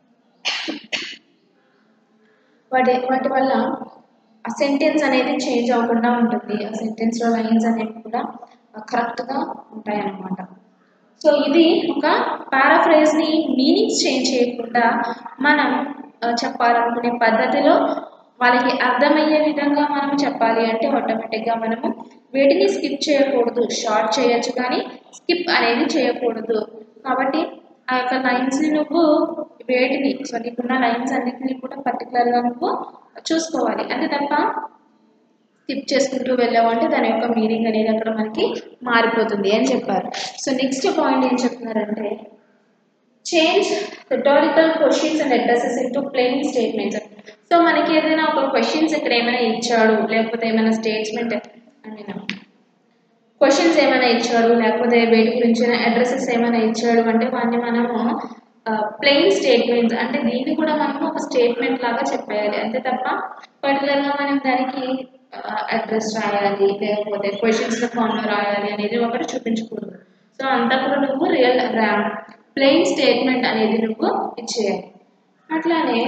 వాటి వాటి వల్ల ఆ సెంటెన్స్ అనేది చేంజ్ అవ్వకుండా ఉంటుంది ఆ సెంటెన్స్లో లైన్స్ అనేవి కూడా కరెక్ట్గా ఉంటాయి అన్నమాట సో ఇది ఒక పారాఫ్రేజ్ని మీనింగ్స్ చేంజ్ చేయకుండా మనం ఆ, చెప్పాలనుకునే పద్ధతిలో వాళ్ళకి అర్థమయ్యే విధంగా మనం చెప్పాలి అంటే ఆటోమేటిక్గా మనము వేటిని స్కిప్ చేయకూడదు షార్ట్ చేయొచ్చు కానీ స్కిప్ అనేది చేయకూడదు కాబట్టి ఆ యొక్క లైన్స్ని నువ్వు వేటిని సో నీకున్న లైన్స్ అన్నిటిని కూడా పర్టికులర్గా నువ్వు చూసుకోవాలి అంతే తప్ప స్కిప్ చేసుకుంటూ వెళ్ళావు అంటే దాని యొక్క మీనింగ్ అనేది అక్కడ మనకి మారిపోతుంది అని చెప్పారు సో నెక్స్ట్ పాయింట్ ఏం చెప్తున్నారంటే change rhetorical questions and addresses into plain statements so మనకి ఏదైనా ఒక క్వశ్చన్స్ ఇక్కడ ఏమైనా ఇచ్చాడు లేకపోతే ఏమైనా స్టేట్మెంట్ ఐ మీన్ క్వశ్చన్స్ ఏమైనా ఇచ్చాడు లేకపోతే వేటి గురించి అడ్రసెస్ ఏమైనా ఇచ్చాడు అంటే వాటిని మనము ప్లెయిన్ స్టేట్మెంట్స్ అంటే దీన్ని కూడా మనము ఒక స్టేట్మెంట్ లాగా చెప్పేయాలి అంతే తప్ప పర్టికులర్గా మనం దానికి అడ్రస్ రాయాలి లేకపోతే క్వశ్చన్స్ ఫామ్లో రాయాలి అనేది ఒకటి చూపించకూడదు సో అంతప్పుడు నువ్వు రియల్ ప్లెయిన్ స్టేట్మెంట్ అనేది నువ్వు ఇచ్చేయాలి అట్లానే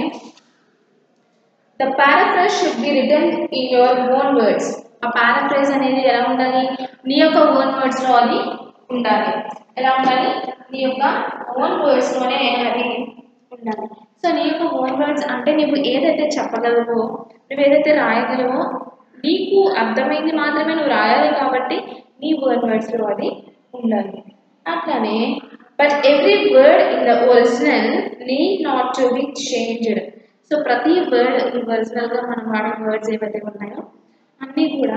the paraphrase should be written in your own words ఆ పారాఫ్రైజ్ అనేది ఎలా ఉండాలి నీ యొక్క ఓన్ వర్డ్స్లో అది ఉండాలి ఎలా ఉండాలి నీ యొక్క ఓన్ వర్డ్స్లోనే అది ఉండాలి సో నీ యొక్క ఓన్ వర్డ్స్ అంటే నువ్వు ఏదైతే చెప్పగలవో నువ్వు ఏదైతే రాయగలవో నీకు అర్థమైంది మాత్రమే నువ్వు రాయాలి కాబట్టి నీ ఓన్ వర్డ్స్లో అది ఉండాలి అట్లానే but every word in the original need not to be changed so ప్రతి వర్డ్ ఒరిజినల్గా మనం వాడే వర్డ్స్ ఏవైతే ఉన్నాయో అన్నీ కూడా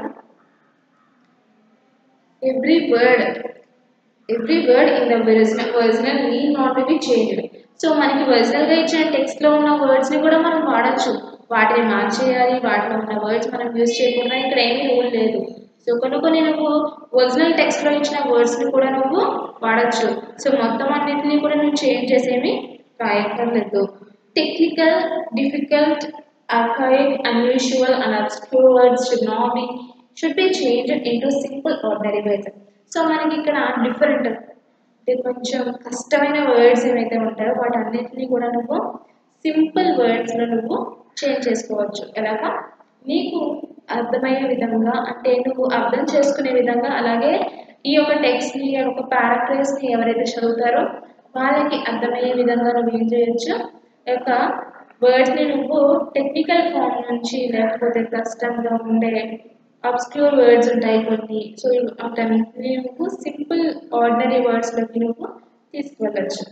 every word every word in the original original need not to be changed so మనకి ఒరిజినల్గా ఇచ్చిన టెక్స్ట్లో ఉన్న వర్డ్స్ని కూడా మనం వాడచ్చు వాటిని మార్చేయాలి వాటిలో ఉన్న వర్డ్స్ మనం యూజ్ చేయకుండా ఇక్కడ ఏమీ రూల్ లేదు సో కొన్ని కొన్ని నువ్వు ఒరిజినల్ టెక్స్ట్లో ఇచ్చిన వర్డ్స్ని కూడా నువ్వు వాడచ్చు సో మొత్తం అన్నింటినీ కూడా నువ్వు చేంజ్ చేసేమి రాయక్కర్లేదు technical difficult archaic, unusual, and obscure words should not be should be changed into simple ordinary words. So మనకి ఇక్కడ డిఫరెంట్ అంటే కొంచెం కష్టమైన వర్డ్స్ ఏవైతే ఉంటాయో వాటన్నిటిని కూడా నువ్వు సింపుల్ వర్డ్స్లో నువ్వు చేంజ్ చేసుకోవచ్చు ఎలాగా నీకు అర్థమయ్యే విధంగా అంటే నువ్వు అర్థం చేసుకునే విధంగా అలాగే ఈ యొక్క టెక్స్ట్ని ఈ యొక్క పారాఫ్రేస్ని ఎవరైతే చదువుతారో వాళ్ళకి అర్థమయ్యే విధంగా నువ్వు ఏం చేయొచ్చు ఈ యొక్క వర్డ్స్ని నువ్వు టెక్నికల్ ఫామ్ నుంచి లేకపోతే కష్టంగా ఉండే అబ్స్క్యూర్ వర్డ్స్ ఉంటాయి కొన్ని సో వాటన్నిటిని నువ్వు సింపుల్ ఆర్డినరీ వర్డ్స్లోకి నువ్వు తీసుకువెళ్ళచ్చు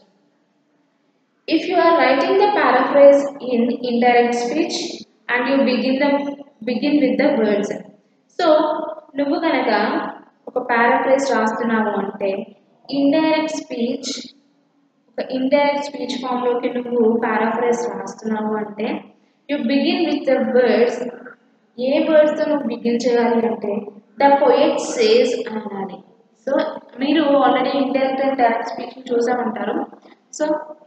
If you are writing the paraphrase in indirect speech and you begin the begin with the words. So నువ్వు కనుక ఒక పారాఫ్రేజ్ రాస్తున్నావు అంటే ఇండైరెక్ట్ స్పీచ్ ఒక ఇండైరెక్ట్ స్పీచ్ ఫామ్లోకి నువ్వు పారాఫ్రేజ్ రాస్తున్నావు అంటే you begin with the words ఏ వర్డ్స్తో నువ్వు బిగిన్ చేయాలి అంటే ద పొయెట్ సేస్ అనాలి సో మీరు already indirect and direct speech చూసామంటారు so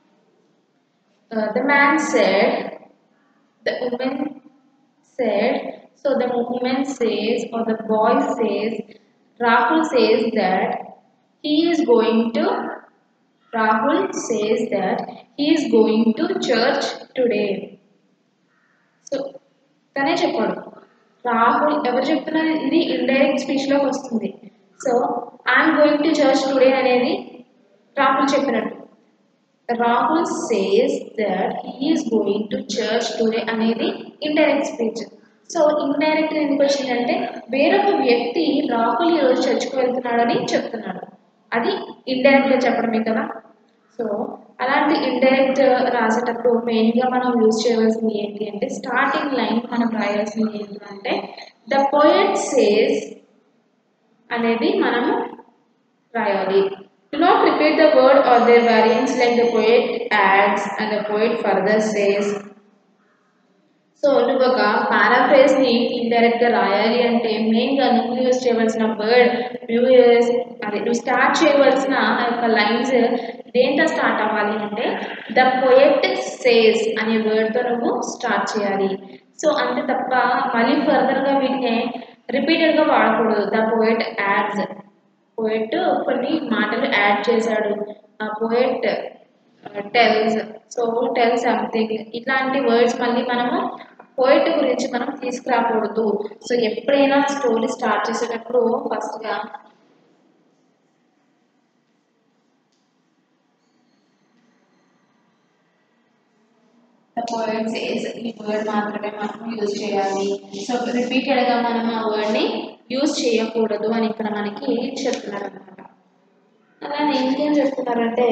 Uh, the man said, the woman said, so the woman says, or the boy says, Rahul says that he is going to, Rahul says that he is going to church today. So తనే చెప్పాడు రాహుల్ ఎవరు చెప్తున్నారు ఇది indirect స్పీచ్లోకి వస్తుంది so I'm going to church today అనేది రాహుల్ చెప్పినట్టు Rahul says that he is going to church today అనేది ఇండైరెక్ట్ స్పీచ్ సో ఇండైరెక్ట్ ఎందుకు వచ్చిందంటే వేరొక వ్యక్తి రాహుల్ ఈరోజు చర్చ్కి వెళ్తున్నాడని చెప్తున్నాడు అది ఇండైరెక్ట్గా చెప్పడమే కదా సో అలాంటి ఇండైరెక్ట్ రాసేటప్పుడు మెయిన్గా మనం యూజ్ చేయవలసింది ఏంటి అంటే స్టార్టింగ్ లైన్ మనం రాయాల్సింది ఏంటి అంటే ద పోయట్ సేస్ అనేది మనము రాయాలి Do not repeat the word or their variants like the poet adds and the poet further says. So నువ్వు ఒక పారాఫ్రేజ్ని ఇండైరెక్ట్గా రాయాలి అంటే మెయిన్గా నువ్వు యూజ్ చేయవలసిన వర్డ్ నువ్వు యూజ్ అదే నువ్వు స్టార్ట్ చేయవలసిన ఆ యొక్క లైన్స్ దేంతో స్టార్ట్ అవ్వాలి అంటే ద పోయట్ సేస్ అనే వర్డ్తో నువ్వు స్టార్ట్ చేయాలి సో అంతే తప్ప మళ్ళీ ఫర్దర్గా వీటిని రిపీటెడ్గా వాడకూడదు ద పోయట్ యాడ్స్ పోయట్ కొన్ని మాటలు యాడ్ చేశాడు ఆ poet tells so tell something ఇట్లాంటి వర్డ్స్ మళ్ళీ మనము పోయిట్ గురించి మనం తీసుకురాకూడదు సో ఎప్పుడైనా స్టోరీ స్టార్ట్ చేసేటప్పుడు ఫస్ట్గా పోయిట్ సేస్ ఈ వర్డ్ మాత్రమే మనం యూజ్ చేయాలి సో రిపీటెడ్గా మనం ఆ వర్డ్ని యూజ్ చేయకూడదు అని ఇక్కడ మనకి చెప్తున్నారు అనమాట అలానే ఇంకేం చెప్తున్నారంటే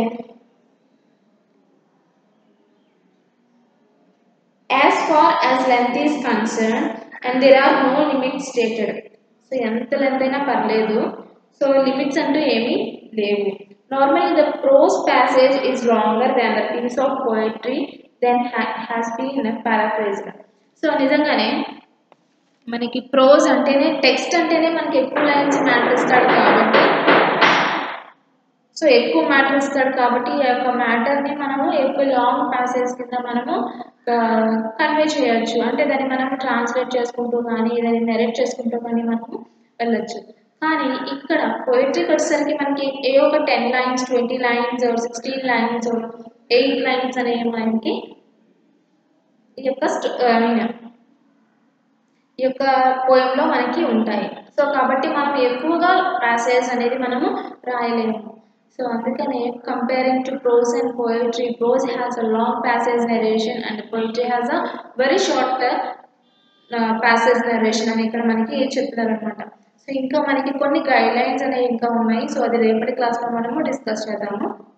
as far as length is concerned and there are no limits stated so ఎంత లెంత్ అయినా పర్లేదు సో లిమిట్స్ అంటూ ఏమీ లేవు normal the prose passage is longer than the piece of poetry then has been paraphrased so నిజంగానే మనకి prose అంటేనే text అంటేనే మనకి ఎక్కువ లైన్స్ మ్యాటర్ ఇస్తాడు కాబట్టి సో ఎక్కువ మ్యాటర్ ఇస్తాడు కాబట్టి ఈ యొక్క మ్యాటర్ని మనము ఎక్కువ లాంగ్ ప్యాసేజ్ కింద మనము కన్వే చేయొచ్చు అంటే దాన్ని మనం ట్రాన్స్లేట్ చేసుకుంటూ కానీ దాన్ని నెరేట్ చేసుకుంటూ కానీ మనము వెళ్ళొచ్చు కానీ ఇక్కడ పోయిట్రీకి వచ్చేసరికి మనకి ఏ ఒక ten lines twenty lines sixteen lines eight lines అనేవి మనకి ఈ యొక్క ఐ మీన్ ఈ యొక్క పోయంలో మనకి ఉంటాయి సో కాబట్టి మనం ఎక్కువగా ప్యాసేజ్ అనేది మనము రాయలేము సో అందుకనే comparing to prose and poetry prose has a long passage narration and poetry has a very short passage narration అని ఇక్కడ మనకి చెప్తున్నారు అనమాట సో ఇంకా మనకి కొన్ని గైడ్ లైన్స్ అనేవి ఇంకా ఉన్నాయి సో అది రేపటి క్లాస్లో మనము డిస్కస్ చేద్దాము